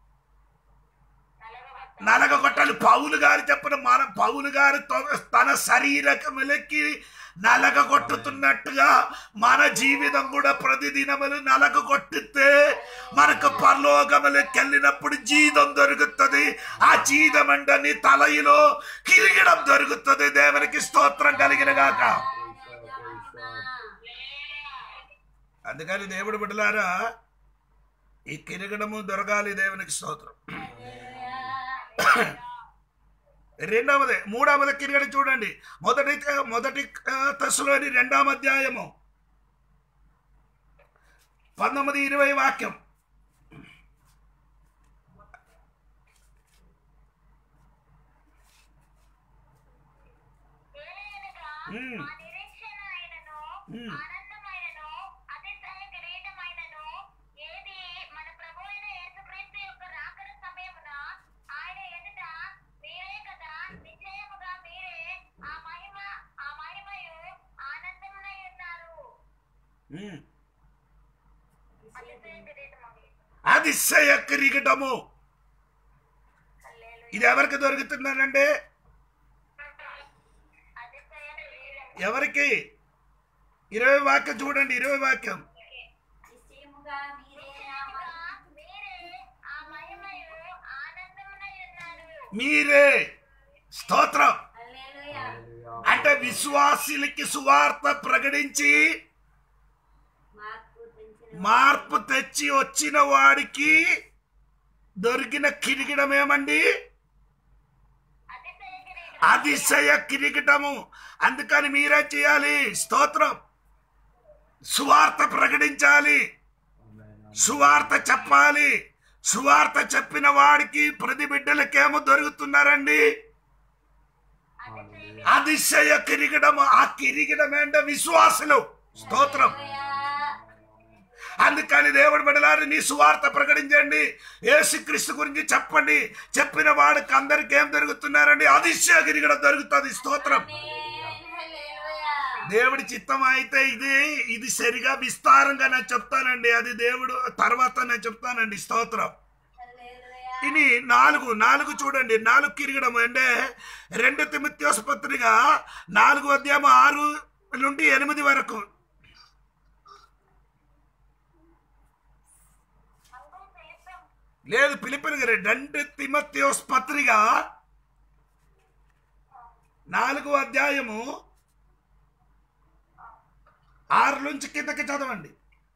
నలగొట్టాలి పౌలు గారు చెప్పిన మన పౌలు గారు తొ- తన శరీరకములకి నలగగొట్టుతున్నట్టుగా మన జీవితం కూడా ప్రతిదినములు నలగగొట్టితే మనకు పరలోకములకి వెళ్ళినప్పుడు జీతం దొరుకుతుంది ఆ జీతం అంటే నీ తలయిలో కిరిగడం దొరుకుతుంది దేవునికి స్తోత్రం కలిగిన గాక అందుకని దేవుడు బిడ్డలారా ఈ కిరగడము దొరకాలి దేవునికి స్తోత్రం రెండవది మూడవది కిరగడం చూడండి మొదటి మొదటి తస్సులోని రెండవ అధ్యాయము పంతొమ్మిది ఇరవై వాక్యం ఏలయనగా మ్మ్. మా నిరీక్షణ అయినను, మ్మ్. ఆనందమైనను, అతిశయ కిరీటమైనను, ఏది మన ప్రభువైన యేసుక్రీస్తు యొక్క రాకడ సమయమున ఆయన ఎదుట మీరే కదా, నిశ్చయముగా మీరే ఆ మహిమ ఆ మహిమయు ఆనందమునై ఉన్నారు. ఉమ్. అతిశయ కిరీటము. అతిశయ కిరీటము హల్లెలూయా. ఇది ఎవరికి దొరుకుతుందనండి అతిశయ కిరీటము. ఎవరికి ఇరవై వాక్యం చూడండి ఇరవై వాక్యం నిశ్చయముగా మీరే నా నిశ్చయముగా మహిమ- మీరే ఆ మహిమయు ఆనందమునై ఉన్నారు. మీరే స్తోత్రం హల్లెలూయా. అంటే విశ్వాసులకి సువార్త ప్రకటించి మార్పు తెంచిన మార్పు తెచ్చి వచ్చిన వాడికి దొరికిన కిరీటం ఏమండి అతిశయ కిరీటము. అతిశయ కిరీటము అందుకని మీరే చేయాలి స్తోత్రం సువార్త ప్రకటించాలి సువార్త చెప్పాలి సువార్త చెప్పిన వాడికి ప్రతి బిడ్డలకేమో దొరుకుతున్నారండి అతిశయ కిరీటము ఆ కిరీటం ఏంటో విశ్వాసులు స్తోత్రం హల్లెలూయా. అందుకని దేవుడు బిడ్డలారు నీ సువార్త ప్రకటించండి యేసుక్రీస్తు గురించి చెప్పండి చెప్పిన వాడికి అందరికి ఏం దొరుకుతున్నారండి అతిశయ కిరీటం దొరుకుతుంది స్తోత్రం ఆమేన్. హల్లెలూయా. దేవుడి చిత్తం అయితే ఇది ఇది సరిగా విస్తారంగా నేను చెప్తానండి అది దేవుడు తర్వాత నేను చెప్తానండి స్తోత్రం హల్లెలూయా. ఇని నాలుగు నాలుగు చూడండి నాలుగు కిరగడం అంటే రెండు తిమిత్యోస్ పత్రిక నాలుగు అధ్యాయం ఆరు నుండి ఎనిమిది వరకు అంకుల్ ఫిలిప్పం లేదు పిలిపిన రెండు తిమత్యోస్ పత్రిక నాలుగు అధ్యాయము ఆరు నుంచి కిందకి చదవండి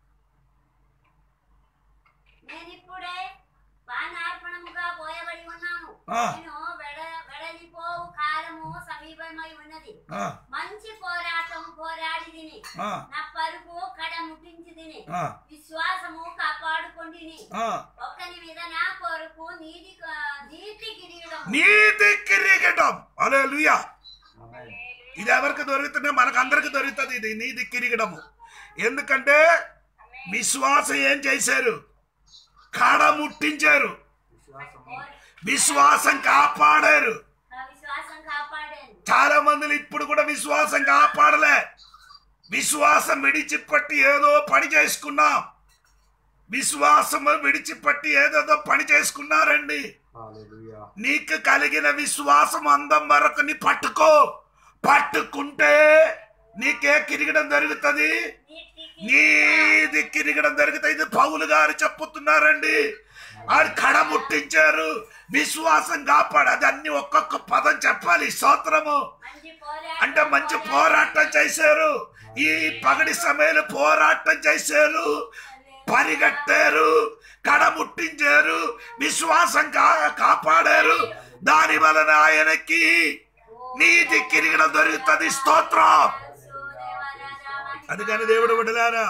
నేను ఇప్పుడే పానార్పణముగా పోయబడి ఉన్నాను ఆ. నేను వెడ వెడలిపోవు కాలము సమీపమై ఉన్నది ఆ, మంచి పోరాటం పోరాడి తిని ఆ, నా పరుపు కడ ముట్టించి తిని ఆ, విశ్వాసము కాపాడుకొంటిని ఆ. ఒక్కని మీద నా కొరకు నీతి నీతి కిరీటం నీతి కిరీటం అలే ఇది ఎవరికి దొరుకుతుందో మనకు అందరికి దొరుకుతుంది ఇది నీతి కిరీటము ఎందుకంటే విశ్వాసం ఏం చేశారు కాడ ముట్టించారు విశ్వాసం కాపాడారు నా విశ్వాసం కాపాడాను చాలా మందిని ఇప్పుడు కూడా విశ్వాసం కాపాడలే విశ్వాసం విడిచిపట్టి ఏదో పని చేసుకున్నాం విశ్వాసం విడిచిపట్టి ఏదేదో పని చేసుకున్నారండి Hallelujah. నీకు కలిగిన విశ్వాసం అందం వరకు నీ పట్టుకో పట్టుకుంటే నీకే కిరిగడం జరుగుతుంది నీది కిరిగడం జరుగుతుంది ఇది పౌలు గారు చెప్పుతున్నారండి ఆడు కడ ముట్టించారు విశ్వాసం కాపాడు అది అన్ని ఒక్కొక్క పదం చెప్పాలి స్తోత్రము మంచి పోరాటం అంటే మంచి పోరాటం చేశారు ఈ పగడి సమయంలో పోరాటం చేశారు పరిగెట్టారు కడ ముట్టించారు విశ్వాసం కా కాపాడారు దాని వలన ఆయనకి నీతి కిరిగడం దొరుకుతుంది స్తోత్రం అందుకని దేవుడు విడలారా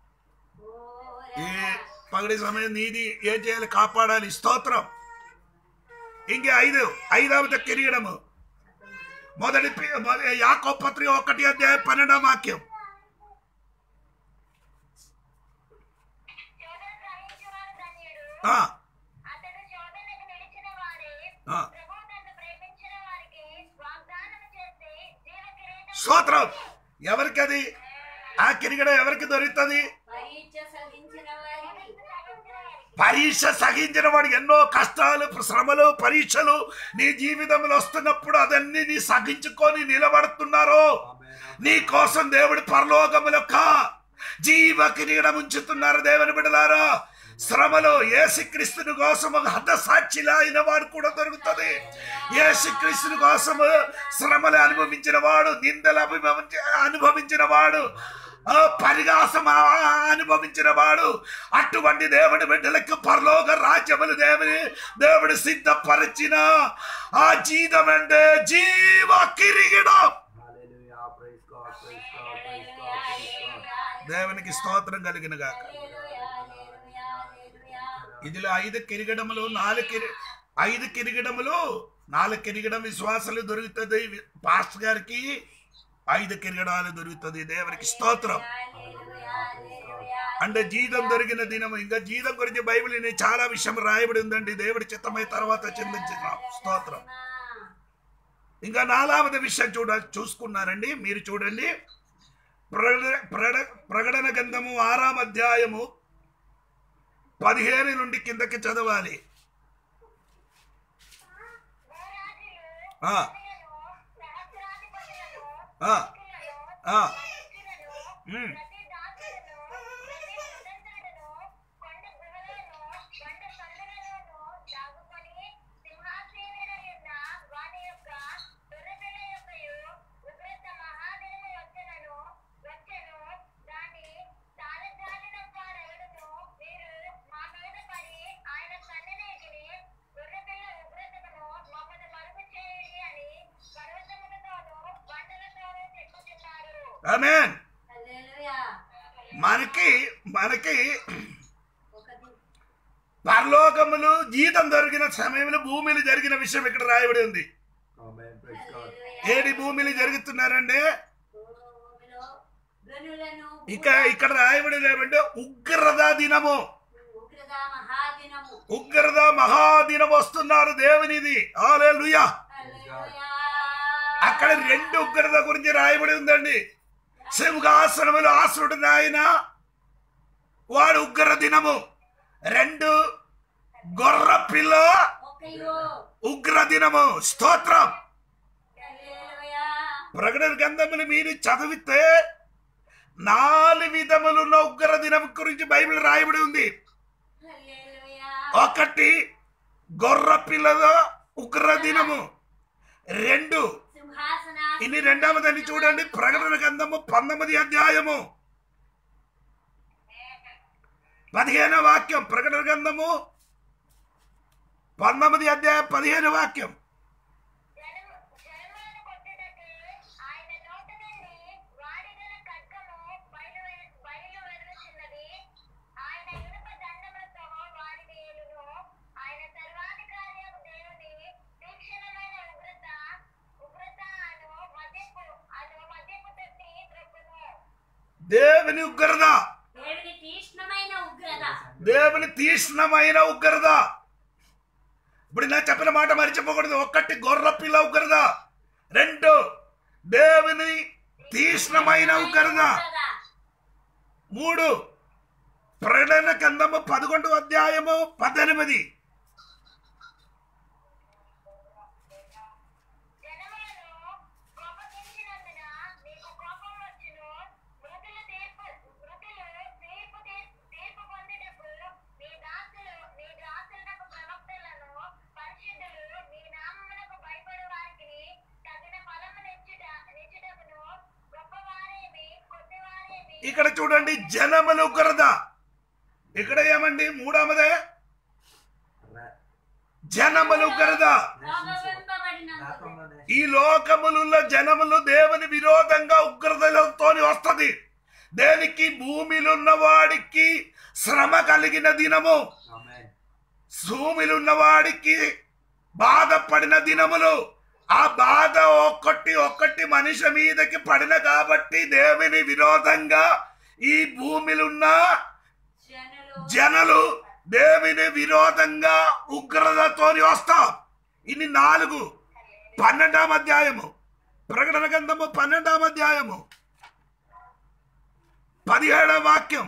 ఈ పగడి సమయం నీది ఏం చేయాలి కాపాడాలి స్తోత్రం ఇంకే ఐదు ఐదవది కిరీడము మొదటి పి- మొద- యాకో పత్రిక ఒకటి అధ్యాయం పన్నెండవ వాక్యం శోధన గ్రహించువాడు ధన్యుడు ఆ, అతడు శోధనకు నిలిచిన వాడే ఆ. ప్రభు తను ప్రేమించిన వారికి వాగ్దానం చేసి జీవ కిరీటం స్తోత్రం ఎవరికి అది ఆ కిరీడం ఎవరికి దొరుకుతుంది పరీక్ష సహించిన వారికి పరీక్ష సహించిన వాడు ఎన్నో కష్టాలు శ్రమలు పరీక్షలు నీ జీవితంలో వస్తున్నప్పుడు అదన్నీ నీ సహించుకొని నిలబడుతున్నారు నీ కోసం దేవుడు పరలోకముల యొక్క జీవ కిరీడం ఉంచుతున్నారు దేవుని బిడలారా శ్రమలో ఏసుక్రీస్తుని కోసం ఒక హతసాక్షిలా అయిన వాడు కూడా దొరుకుతుంది ఏసుక్రీస్తుని కోసం శ్రమలు అనుభవించిన వాడు నిందలు అనుభవించి అనుభవించిన వాడు ఆ పరిహాసం ఆ- అనుభవించిన వాడు అటువంటి దేవుడి బిడ్డలకు పరలోక రాజ్యములు దేవుని దేవుడు సిద్ధపరిచిన ఆ జీతం అంటే జీవ కిరీడం Hallelujah. Praise God. Praise God. Praise God. Praise God. దేవునికి స్తోత్రం కలిగిన గాక ఇదిలో ఐదు కిరిగడములు నాలుగు కిరి ఐదు కిరిగడములు నాలుగు కిరిగడం విశ్వాసాలు దొరుకుతుంది పాస్టర్ గారికి ఐదు కిరిగడాలు దొరుకుతుంది దేవునికి స్తోత్రం అంటే జీతం దొరికిన దినము ఇంకా జీతం గురించి బైబిల్ ని చాలా విషయం రాయబడి ఉందండి దేవుడి చిత్తమై తర్వాత చిందించిన స్తోత్రం ఇంకా నాలావది విషయం చూడ చూసుకున్నారండి మీరు చూడండి ప్రకటన ప్రకటన- ప్రకటన గ్రంథము ఆరాం అధ్యాయము పదిహేను నుండి కిందకి చదవాలి ఆ, సహస్రాధిపతులను ఆ, ఆ, వ్యక్తులను ఉమ్. ప్రతి దాసులను ప్రతి స్వతంత్రులను కొండ గుహలను కొండ సందులలోను దాగుకొని సింహాసీనుడైన వాని యొక్క గొర్రెపిల్ల యొక్కయు ఉగ్రత మహాదినము వచ్చెనను వచ్చెను దాని తాళజాలిన వారెవడును మీరు మా మీద పడి ఆయన సన్నిధిని గొర్రెపిల్ల ఉగ్రతను మమ్మల్ని మరుగు చేయండి అని పర్వతములతోనూ బండలతోనూ చెప్పుచున్నారు ఆమేన్ హల్లెలూయా మనకి మనకి ఒకటి పరలోకములు జీతం దొరికిన సమయంలో భూమిలో జరిగిన విషయం ఇక్కడ రాయబడి ఉంది Amen. Praise God. ఏడి భూమిలో జరుగుతున్నారంటే భూమిలో గనులను ఇక ఇక్కడ రాయబడి ఏమంటే ఉగ్రత దినము ఉగ్రత మహాదినము ఉగ్రత మహాదినం వస్తున్నారు దేవునిది హల్లెలూయా హల్లెలూయా అక్కడ రెండు ఉగ్రత గురించి రాయబడి ఉందండి సింహాసనములు ఆసుడు నాయన వాడు ఉగ్ర దినము రెండు గొర్ర పిల్ల ఒక్కయో ఉగ్ర దినము స్తోత్రం హల్లెలూయా ప్రకటన గ్రంథములు మీరు చదివితే నాలుగు విధములున్న ఉగ్ర దినం గురించి బైబిల్ రాయబడి ఉంది హల్లెలూయా ఒకటి గొర్ర పిల్లల ఉగ్ర దినము రెండు సింహాసన ఇన్ని రెండవదని చూడండి ప్రకటన గ్రంథము పంతొమ్మిది అధ్యాయము పదిహేను వాక్యం ప్రకటన గ్రంథము పంతొమ్మిది అధ్యాయం పదిహేను వాక్యం జనము జనములను కొట్టుటకు ఆయన నోట నుండి వాడిగల ఖడ్గము బయలు బయలు వెలుచున్నది ఆయన ఇనుప దండములతో వాడిని ఏలును ఆయన సర్వాధికారి యొక్క దేవుని తీక్షణమైన ఉగ్రత ఉగ్రత అను మద్యపు అను మద్యపు తొట్టి త్రొక్కును దేవుని ఉగ్రత దేవుని తీక్ష్ణమైన ఉగ్రత దేవుని తీష్ణమైన ఉగ్రత ఇప్పుడు నా చెప్పిన మాట మర్చిపోకూడదు ఒకటి గొర్ర పిల్ల ఉగ్రత రెండు దేవుని తీష్ణమైన ఉగ్రత మూడు ప్రకటన కందము పదకొండు అధ్యాయము పద్దెనిమిది ఇక్కడ చూడండి జనములు ఉగ్రత ఇక్కడ ఏమండి మూడవదే జనములు ఉగ్రత లోకవింపబడినందుకు. ఈ లోకములలో జనములు దేవుని విరోధంగా ఉగ్రతలతోని వస్తది దేనికి భూమిలున్న వాడికి శ్రమ కలిగిన దినము భూమిలున్న వాడికి బాధపడిన దినములు ఆ బాధ ఒక్కటి ఒక్కటి మనిషి మీదకి పడిన కాబట్టి దేవుని విరోధంగా ఈ భూమిలున్న జనులు జనులు దేవుని విరోధంగా ఉగ్రతతోని వస్తాం ఇన్ని నాలుగు పన్నెండాం అధ్యాయము ప్రకటన గ్రంథము పన్నెండాం అధ్యాయము పదిహేడవ వాక్యం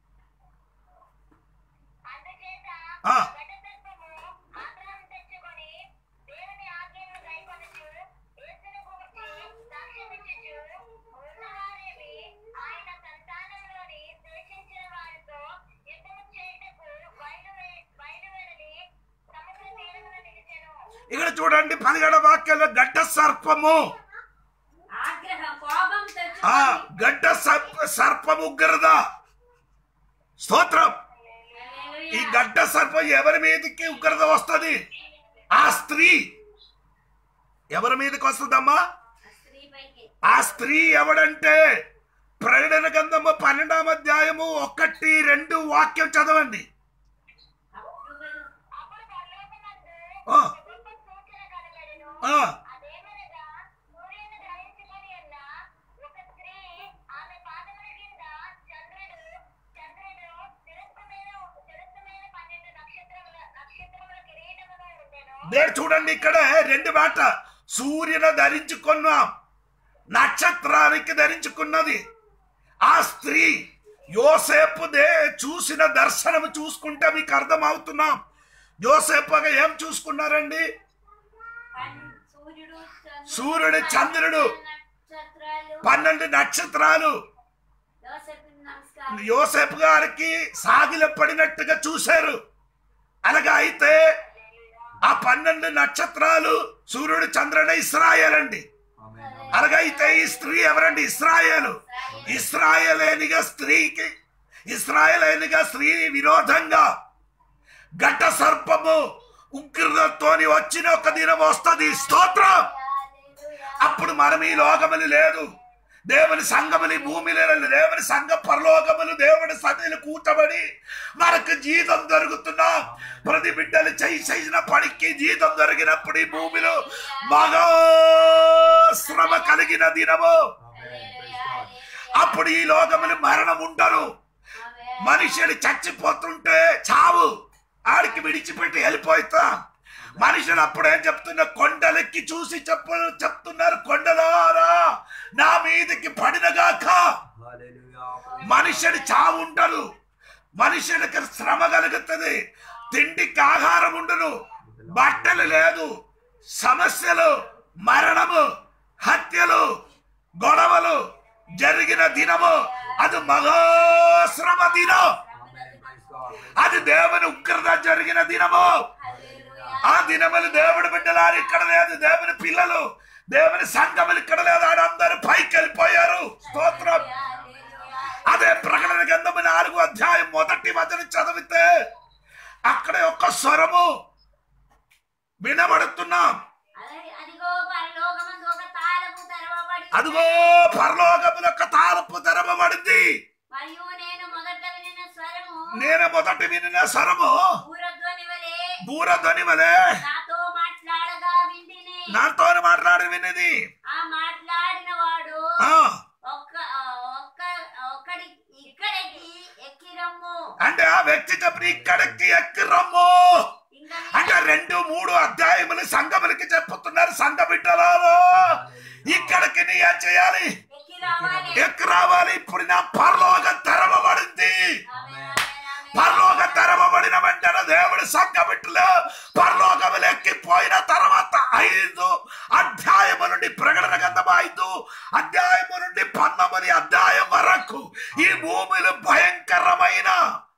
అందుచేత ఆ. ఘటసర్పము ఆగ్రహం తెచ్చుకొని దేవుని ఆజ్ఞను గైకొనుచు యేసును గూర్చి సాక్ష్యమిచ్చుచు ఉన్నవారేమి ఆయన సంతానంలోని శేషించిన వారితో యుద్ధము చేయుటకు బయలువే బయలువెడలి సముద్ర తీరమున నిలిచెను ఇక్కడ చూడండి పదిహేడవ వాక్యంలో గడ్డ సర్పము ఆగ్రహం కోపం ఆ తెచ్చుకొని గడ్డ సర్ప సర్పము ఉగ్రత స్తోత్రం ఈ హల్లెలూయా. గడ్డ సర్పం ఎవరి మీదకి ఉగ్రత వస్తుంది ఆ స్త్రీ ఎవరి మీదకి వస్తుందమ్మా ఆ స్త్రీపైకి ఆ స్త్రీ ఎవడంటే ప్రకటన గ్రంథము పన్నెండాం అధ్యాయము ఒకటి రెండు వాక్యం చదవండి అప్పుడు అప్పుడు పరలోకమందు ఆ, ఒక గొప్ప సూచన కనబడెను ఆ, అదేమనగా సూర్యుని ధరించుకొని ఉన్న ఒక స్త్రీ ఆమె పాదముల కింద చంద్రుడు చంద్రుడు శిరస్సు మీద శిరస్సు మీద పన్నెండు నక్షత్రముల నక్షత్రముల కిరీటముగా ఉండెను నేను చూడండి ఇక్కడ రెండు మాట సూర్యుని ధరించుకున్నాం నక్షత్రానికి ధరించుకున్నది ఆ స్త్రీ యోసేపు దే చూసిన దర్శనం చూసుకుంటే మీకు అర్థమవుతున్నాం యోసేపుగా ఏం చూసుకున్నారండి పన్- సూర్యుడు చంద్రుడు, సూర్యుడు, చంద్రుడు. నక్షత్రాలు పన్నెండు నక్షత్రాలు యోసేపుకి నమస్కారం యోసేపు గారికి సాగిలపడినట్టుగా చూశారు అలాగా అయితే ఆ పన్నెండు నక్షత్రాలు సూర్యుడు చంద్రుడు ఇస్రాయేల్ అండి అలాగా అయితే ఈ స్త్రీ ఎవరండి ఇస్రాయేలు ఇస్రాయేలేనిగా స్త్రీకి ఇస్రాయేలేనిగా స్త్రీ విరోధంగా ఘట సర్పము ఉగ్రతతోని వచ్చిన ఒక దినం వస్తుంది స్తోత్రం అప్పుడు మనం ఈ లోకములు లేదు దేవుని సంఘములు ఈ భూమిలో లేదు దేవుని సంఘ పరలోకములు దేవుని సన్నిధిలో కూటబడి మనకు జీతం దొరుకుతున్నాం ప్రతి బిడ్డలు చేయి చేసిన పనికి జీతం దొరికినప్పుడు ఈ భూమిలో మగో శ్రమ కలిగిన దినము అప్పుడు ఈ లోకములు మరణం ఉండరు మనిషిని చచ్చిపోతుంటే చావు ఆడికి విడిచిపెట్టి వెళ్ళిపోతాం మనుషులు అప్పుడు ఏం చెప్తున్న కొండలెక్కి చూసి చెప్ప చెప్తున్నారు కొండలారా నా మీదకి పడినగాక మనుషుని చావు ఉండదు మనుషునికి శ్రమ కలుగుతుంది తిండికి ఆహారం ఉండదు బట్టలు లేదు సమస్యలు మరణము హత్యలు గొడవలు జరిగిన దినము అది మహోశ్రమ దినం అది దేవుని ఉగ్రత జరిగిన దినము ఆ దినములు దేవుడి బిడ్డలారు ఇక్కడ లేదు దేవుని పిల్లలు దేవుని సంఘములు ఇక్కడ లేదు ఆడ అందరూ పైకి వెళ్ళిపోయారు స్తోత్రం అదే ప్రకటన గ్రంథము నాలుగు అధ్యాయం మొదటి వచనం చదివితే అక్కడ ఒక స్వరము వినబడుతున్నాం అలాగే అదిగో పరలోకమందు ఒక తాళము తెరవబడి అదిగో పరలోకముల యొక్క తాలపు తెరవబడింది మరియు నేను మొదట వినిన స్వరము నేను మొదటి వినిన స్వరము భూరధ్వని వలె బూరధ్వని వలె నాతో మాట్లాడగా వింటిని నాతో మాట్లాడి విన్నది ఆ మాట్లాడిన వాడు ఆ, ఒక్క ఆ, ఒక్క ఒక్కడి ఇక్కడికి ఎక్కిరమ్ము అంటే ఆ వ్యక్తి చెప్పిన ఇక్కడికి ఎక్కి రమ్ము ఇంకా అంటే రెండు మూడు అధ్యాయములు సంఘములకి చెప్పుతున్నారు సంఘ బిడ్డలారు ఇక్కడికి నీ ఏం చేయాలి ఎక్కి రావాలి ఎక్కి రావాలి ఇప్పుడు నా పరలోక తెరవబడింది ఆమేన్, ఆమేన్, ఆమేన్. పరలోక తెరవబడిన వెంటనే దేవుడి సంఘ బిడ్డలు పరలోకములు ఎక్కిపోయిన తర్వాత ఐదు అధ్యాయము నుండి ప్రకటన గంధం ఐదు అధ్యాయము నుండి పంతొమ్మిది అధ్యాయం వరకు ఈ భూమిలో భయంకరమైన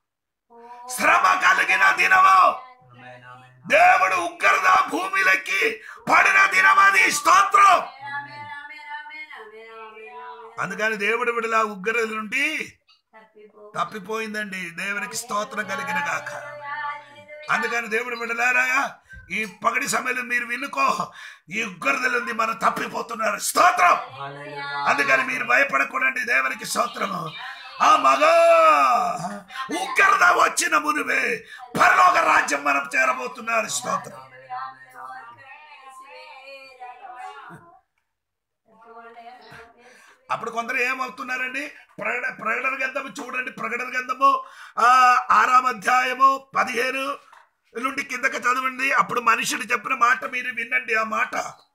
శ్రమ కలిగిన దినము దేవుడు ఉగ్రత భూమిలోకి పడిన దినమది స్తోత్రం ఆమేన్, ఆమేన్, ఆమేన్, ఆమేన్, ఆమేన్, ఆమేన్. అందుకని దేవుడి విడల ఉగ్రత నుండి తప్పిపో తప్పిపోయిందండి దేవునికి స్తోత్రం కలిగిన గాక అందుకని దేవుడు బిడ్డలారా ఈ పగడి సమయంలో మీరు వినుకో ఈ ఉగ్రతల నుండి మనం తప్పిపోతున్నారు స్తోత్రం అందుకని మీరు భయపడకూడండి దేవునికి స్తోత్రము ఆ మగ ఉగ్రత వచ్చిన మునివే పరలోక రాజ్యం మనం చేరబోతున్నారు స్తోత్రం అప్పుడు కొందరు ఏమవుతున్నారండి ప్రకటన ప్రకటన గ్రంథము చూడండి ప్రకటన గ్రంథము ఆ ఆరాం అధ్యాయము పదిహేను నుండి కిందకి చదవండి అప్పుడు మనుషుడు చెప్పిన మాట మీరు వినండి ఆ మాట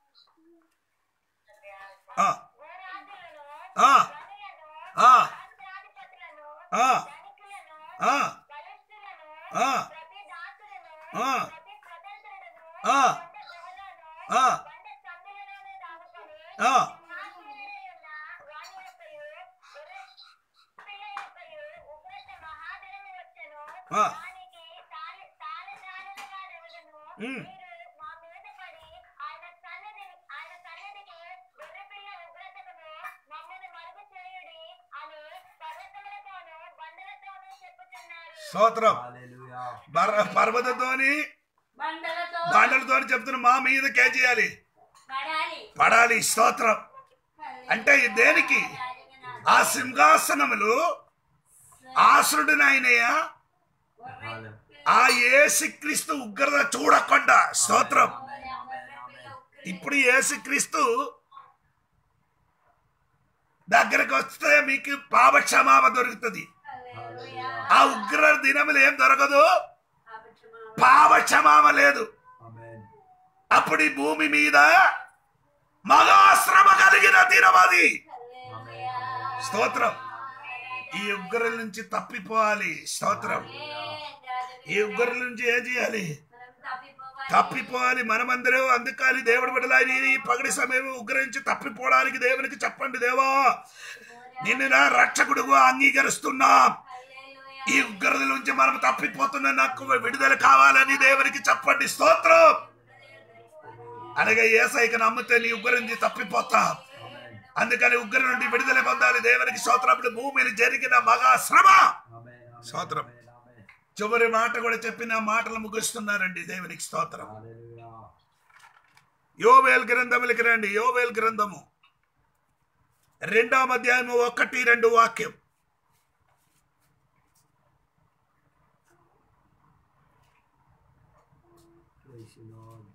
ఆ, భూరాజులను ఆ, గనులను ఆ, రాష్ట్రాధిపతులను ఆ, ధనికులను ఆ, బలిష్ఠులను ఆ, ప్రతి దాసులను ఆ, ప్రతి స్వతంత్రులను ఆ, కొండ గుహలను ఆ, కొండ సందులలోనే దాగుకొని ఆ. సింహాసనుడైన వాని యొక్కయు గొర్రెపిల్ల యొక్కయు ఉగ్రత మహాదినము వచ్చెను. ఆ. దానికి తాళి- తాళజాలనుగాడెవడును. ఉమ్. మీరు మా మీద పడి ఆయన సన్నిధిని- ఆయన సన్నిధికి గొర్రెపిల్ల ఉగ్రతకును మమ్మల్ని మరుగు చేయుడి అని పర్వతములతోనూ బండలతోనూ చెప్పుచున్నారు స్తోత్రం Hallelujah. పర్వ- పర్వతతోని బండలతో బాండలతో చెప్తున్న మా మీదకే చేయాలి పడాలి పడాలి స్తోత్రం అంటే ఇది దేనికి ఆ సింహాసనములు ఆసురుడినైనయా Hallelujah. ఆ ఏసుక్రీస్తు ఉగ్రత చూడకుండా స్తోత్రం ఇప్పుడు ఏసుక్రీస్తు దగ్గరకు వస్తే మీకు పాపక్షమాప దొరుకుతుంది ఆ ఉగ్ర దినములు ఏం దొరకదు పాపక్షమామ లేదు Amen. అప్పుడు ఈ భూమి మీద మగాశ్రమ కలిగిన దినం అది స్తోత్రం ఈ ఉగ్ర నుంచి తప్పిపోవాలి స్తోత్రం ఈ ఉగ్ర నుంచి ఏం చేయాలి తప్పిపోవాలి మనమందరం అందుకని దేవుడు బిడ్డలా ఈ పగడి సమయం ఉగ్ర నుంచి తప్పిపోవడానికి దేవునికి చెప్పండి దేవా నిన్ను నా రక్షకుడుగా అంగీకరిస్తున్నాం ఈ ఉగ్రత నుంచి మనం తప్పిపోతున్న నాకు విడుదల కావాలని దేవునికి చెప్పండి స్తోత్రం అనగా ఏసైకి నమ్మితే నీ ఉగ్ర నుంచి తప్పిపోతాం అందుకని ఉగ్ర నుండి విడుదల పొందాలి దేవునికి స్తోత్రప్పుడు భూమిని జరిగిన మగా శ్రమ Amen. Amen. స్తోత్రం. Amen. Amen. చివరి మాట కూడా చెప్పిన మాటలు ముగిస్తున్నారండి దేవునికి స్తోత్రం Hallelujah. యోవేల్ గ్రంథములకి రండి యోవేల్ గ్రంథము రెండవ అధ్యాయము ఒకటి రెండు వాక్యం Praise you, Lord.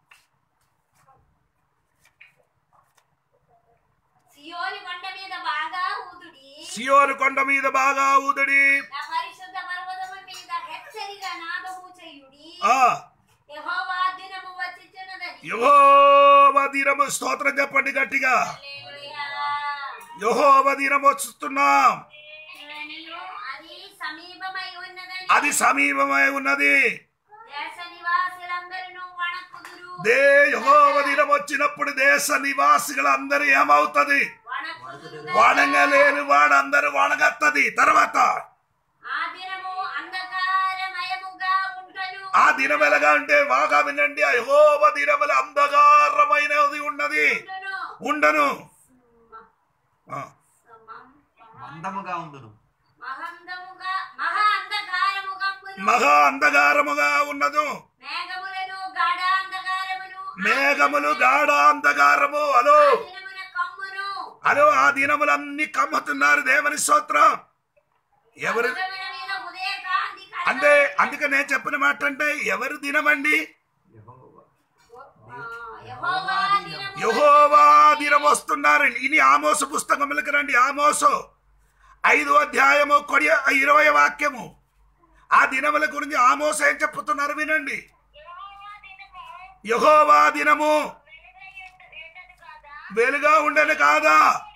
సియోని కొండ మీద బాగా ఊదుడి సియోను కొండ మీద బాగా ఊదడి నా పరిశుద్ధ పర్వతము మీద హెచ్చరిగా నాదము చేయుడి ఆ యెహోవా దినము వచ్చిచున్నదని యహోవ దినము స్తోత్రం చెప్పండి గట్టిగా హల్లెలూయా. యహోవ దినం వస్తున్నాం మరియు అది సమీపమై ఉన్నదని అది సమీపమై ఉన్నది దేశ నివాసులందరూ వణకుదురు దే యహోవ దినం వచ్చినప్పుడు దేశ నివాసిകളുందరూ ఏమవుతుంది వణకుదురు వణంగలేని వాడందరూ వణగత్తది తర్వాత ఆ దినము అంధకారమయముగా ఉంటను ఆ దినం ఎలాగా అంటే బాగా వినండి ఆ యహోవ దినముల అంధకారమైనది ఉన్నది ఉండును. ఉండను ఆ, సమం- మందముగా ఉండును మహందముగా మహా అంధకారముగా ఉండును. మహా అంధకారముగా ఉన్నదు మేఘములను గాఢ అంధకారమును మేఘములు గాఢ అంధకారము అలో ఆ దినమున కమ్మును అలో ఆ దినములన్నీ కమ్ముతున్నారు దేవుని స్తోత్రం ఎవరు పర్వతముల మీద ఉదయకాంతి కలగ- అంటే అందుకే నేను చెప్పిన మాట అంటే ఎవరు దినమండి యెహోవా. ఆ, యెహోవా దినము యహోవా దినం వస్తున్నారు ఇది ఆమోసు పుస్తకములకు రండి ఆమోసు ఐదు అధ్యాయము కొడి ఇరవై వాక్యము ఆ దినముల గురించి ఆమోసు ఏం చెప్పుతున్నారు వినండి యెహోవా దినము యహోవా దినము వెలుగై ఉండ- ఉండదు కాదా వెలుగా ఉండను కాదా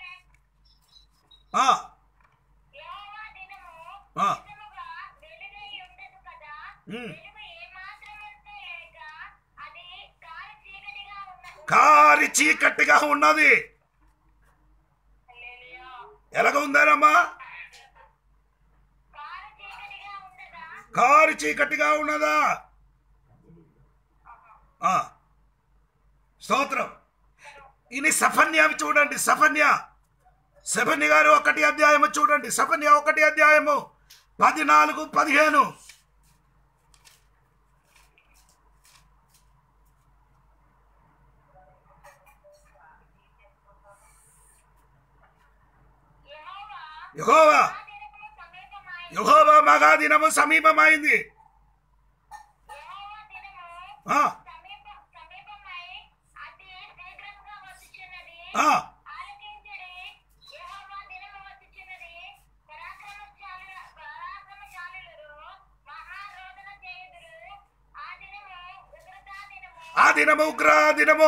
ఆ, యెహోవా దినము ఆ, నిజముగా వెలుగై ఉండదు కదా ఉమ్. వెలుగు ఏమాత్రమంతే లేక అది కారు చీకటిగా ఉన్నది కారి చీకటిగా ఉన్నది హల్లెలూయా. ఎలాగ ఉందనమ్మా కారు చీకటిగా ఉండదా కారు చీకటిగా ఉన్నదా ఆ, స్తోత్రం ఇది సఫన్య చూడండి సఫన్య సెఫని గారు ఒకటి అధ్యాయము చూడండి సెఫని ఒకటి అధ్యాయము పద్నాలుగు పదిహేను యెహోవా యహోవా దినము సమీపమై యహోవా మగా దినము సమీపమైంది యెహోవా దినము ఆ, సమీప సమీపమై అతి శీఘ్రముగా వచ్చుచున్నది ఆ, ఆలకించుడి యెహోవా దినము వచ్చుచున్నది పరాక్రమశాలుల పరాక్రమశాలులు మహారోదన చేయుదురు ఆ దినము ఉగ్రతా దినము ఆ దినము ఉగ్ర దినము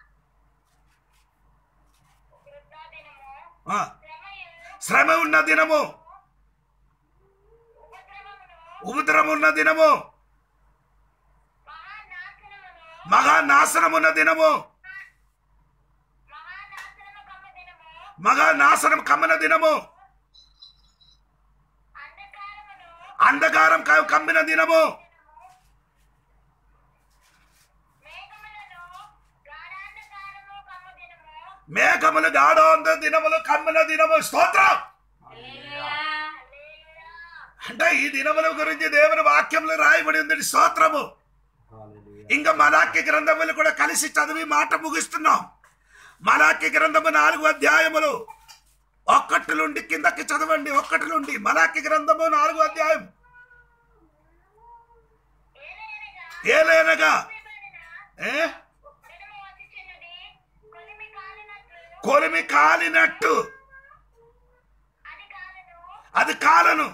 ఉగ్రతా దినము ఆ, శ్రమయు శ్రమ ఉన్న దినము ఉపద్రవమును ఉపద్రవం ఉన్న దినము మహానాశనమును మహానాశనమున్న దినము మహానాశనము కమ్మ దినము మహానాశనం కమ్మిన దినము అంధకారమును అంధకారం క- కమ్మిన దినము మేఘములను గాఢాంధకారము కమ్మ దినము మేఘములు గాఢోంద దినములు కమ్మిన దినము స్తోత్రం హల్లెలూయా. హల్లెలూయా అంటే ఈ దినముల గురించి దేవుని వాక్యంలో రాయబడి ఉంది స్తోత్రము Hallelujah. ఇంకా మలాక్య గ్రంథములు కూడా కలిసి చదివి మాట ముగిస్తున్నాం మలాక్య గ్రంథము నాలుగు అధ్యాయములు ఒక్కటి నుండి కిందకి చదవండి ఒక్కటి నుండి మలాక్య గ్రంథము నాలుగు అధ్యాయం ఏలైనగా ఏలేనగా చెప్పబడిన ఏ దినము వచ్చుచున్నది కొలిమి కాలినట్లు కొలిమి కాలినట్టు అది కాలను అది కాలను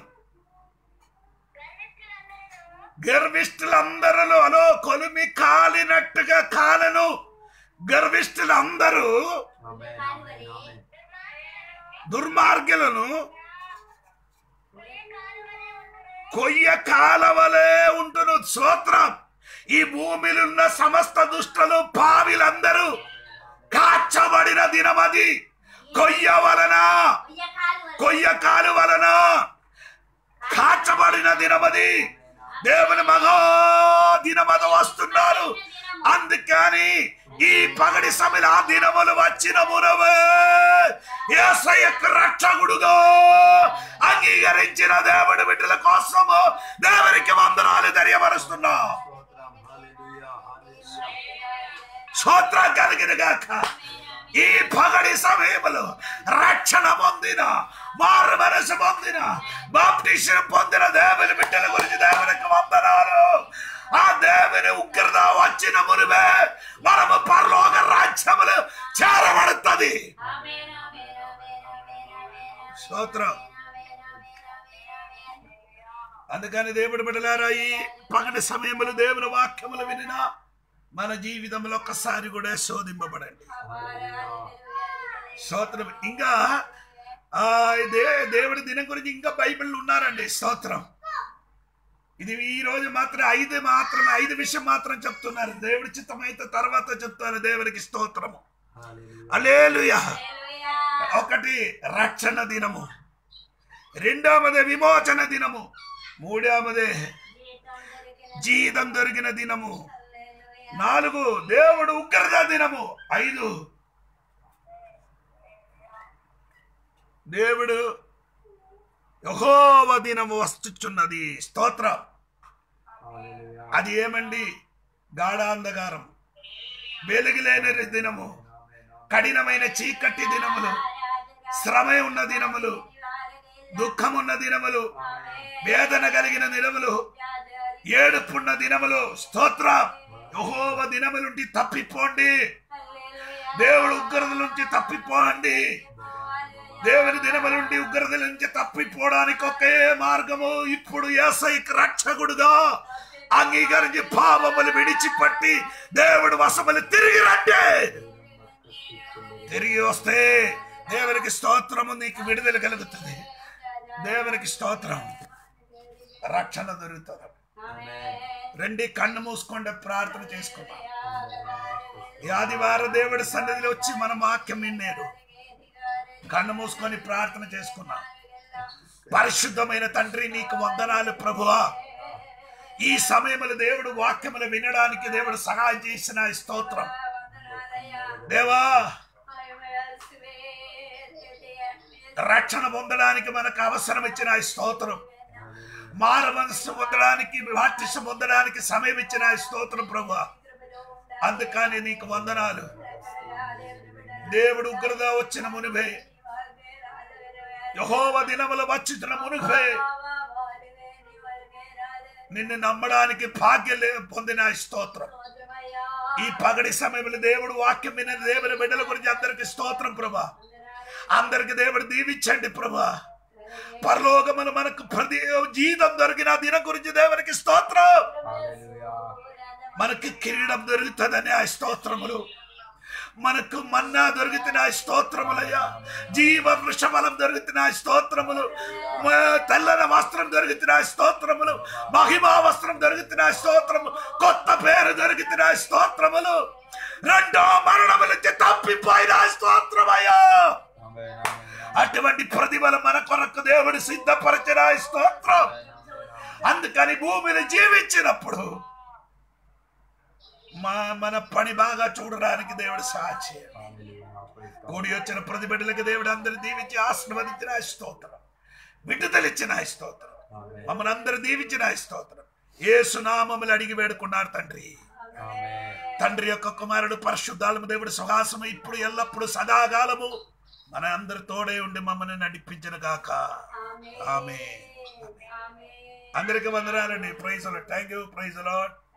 గర్విష్ఠులందరూ గర్విష్ఠులందరూ అలో కొలిమి కాలినట్టుగా కాలను గర్విష్ఠులందరూ Amen. Amen. Amen. దుర్మార్గులను ఏ కాలువలే ఉండును కొయ్య కాలవలే ఉంటును స్తోత్రం ఈ భూమిలో ఉన్న సమస్త దుష్టలు పావిలందరూ కాచబడిన దినమది కొయ్య వలన ఉయ్య కాలువలు. కొయ్య కాలు వలన కాచబడిన దినమది దేవుని మగో దినమద వస్తున్నారు అందుకని ఈ పగడి సమయ ఆ దినములు వచ్చిన మునవే యేసయ్యకు రక్షకుడుగా అంగీకరించిన దేవుడి బిడ్డల కోసము దేవునికి వందనాలు తెలియపరుస్తున్నాం స్తోత్రం. Hallelujah. Hallelujah. స్తోత్రం కలిగిన గాక ఈ పగడి సమయంలో రక్షణ పొందిన మారు మనసు పొందిన బాప్టిషన్ పొందిన దేవుని బిడ్డల గురించి దేవునికి వందనాలు ఆ దేవుని ఉగ్రత వచ్చిన మునివే మనము పరలోక రాజ్యములు చేరబడుతుంది ఆమేన్, ఆమేన్, ఆమేన్, ఆమేన్, ఆమేన్, స్తోత్రం ఆమేన్, ఆమేన్, ఆమేన్, ఆమేన్. అందుకని దేవుడి బిడ్డలారా ఈ పగటి సమయములు దేవుని వాక్యములు వినిన మన జీవితంలో ఒక్కసారి కూడా శోధింపబడండి స్తోత్రం ఇంకా ఆ దే దేవుడి దినం గురించి ఇంకా బైబిల్ ఉన్నారండి స్తోత్రం ఇది ఈ రోజు మాత్రం ఐదు మాత్రమే ఐదు విషయం మాత్రం చెప్తున్నారు దేవుడి చిత్తం అయితే తర్వాత చెప్తారు దేవునికి స్తోత్రము Hallelujah. అలేలుయా హల్లెలూయా. ఒకటి రక్షణ దినము రెండవది విమోచన దినము మూడవది జీతం దొరికిన జీతం దొరికిన దినము హల్లెలూయా. నాలుగు దేవుడు ఉగ్రత దినము ఐదు దేవుడు యహోవ దినము వస్తుచున్నది స్తోత్రం Hallelujah. అది ఏమండి గాఢాంధకారం వెలుగులేని దినము కఠినమైన చీకటి దినములు శ్రమ ఉన్న దినములు దుఃఖం ఉన్న దినములు వేదన కలిగిన దినములు ఏడుపున్న దినములు స్తోత్రం యహోవ దినముల నుండి తప్పిపోండి దేవుడు ఉగ్రత నుంచి తప్పిపోండి దేవుని దినముల నుండి ఉగ్రత నుంచి తప్పిపోవడానికి ఒకే మార్గము ఇప్పుడు ఏసైకి రక్షకుడుగా అంగీకరించి పాపములు విడిచిపట్టి దేవుడు వసములు తిరిగి రండి తిరిగి వస్తే దేవునికి స్తోత్రము నీకు విడుదల కలుగుతుంది దేవునికి స్తోత్రం రక్షణ దొరుకుతుంది రండి కన్ను మూసుకోండి ప్రార్థన చేసుకుందాం ఈ ఆదివారం దేవుడి సన్నిధిలో వచ్చి మన వాక్యం విన్నారు కన్ను మూసుకొని ప్రార్థన చేసుకున్నాం పరిశుద్ధమైన తండ్రి నీకు వందనాలు ప్రభువా ఈ సమయంలో దేవుడు వాక్యములు వినడానికి దేవుడు సహాయం చేసిన ఈ స్తోత్రం దేవా రక్షణ పొందడానికి మనకు అవసరం ఇచ్చిన ఈ స్తోత్రం మార మనసు పొందడానికి బాప్టిసం పొందడానికి సమయం ఇచ్చిన ఈ స్తోత్రం ప్రభు అందుకని నీకు వందనాలు దేవుడు ఉగ్రత వచ్చిన మునిపే యహోవ దినములు వచ్చిన మునిపే నిన్ను నమ్మడానికి భాగ్యం లే- పొందిన ఈ స్తోత్రం ఈ పగడి సమయంలో దేవుడు వాక్యం విన దేవుని బిడ్డల గురించి అందరికి స్తోత్రం ప్రభా అందరికి దేవుడు దీవించండి ప్రభా పరలోకములు మనకు ప్రతి జీతం దొరికిన ఆ దినం గురించి దేవునికి స్తోత్రం Hallelujah. మనకి కిరీటం దొరుకుతుందని ఆ స్తోత్రములు మనకు మన్నా దొరుకుతున్న ఆ స్తోత్రములయ్యా జీవ వృషఫలం దొరుకుతున్న ఆ స్తోత్రములు మ- తెల్లని వస్త్రం దొరుకుతున్న ఆ స్తోత్రములు మహిమా వస్త్రం దొరుకుతున్న ఆ స్తోత్రము కొత్త పేరు దొరుకుతున్న ఆ స్తోత్రములు రెండో మరణము నుంచి తప్పిపోయిన ఆ స్తోత్రమయ్యా Amen. Amen. అటువంటి ప్రతిభలు మన కొరకు దేవుడు సిద్ధపరిచిన ఆ స్తోత్రం అందుకని భూమిని జీవించినప్పుడు మా మన పని బాగా చూడడానికి దేవుడు సాక్షి Hallelujah. Praise God. కూడి వచ్చిన ప్రతి బిడ్డలకి దేవుడు అందరు దీవించి ఆశీర్వదించిన ఆ స్తోత్రం విడుదలిచ్చిన ఆ స్తోత్రం Amen. మమ్మల్ని అందరు దీవించిన ఆ స్తోత్రం ఏ సునామములు అడిగి వేడుకున్నారు తండ్రి Amen. తండ్రి యొక్క కుమారుడు పరిశుద్ధాలము దేవుడు సుహాసము ఇప్పుడు ఎల్లప్పుడు సదాకాలము మన అందరి తోడే ఉండి మమ్మల్ని నడిపించిన గాక ఆమె అందరికి వందనాలండి praise thank you praise lord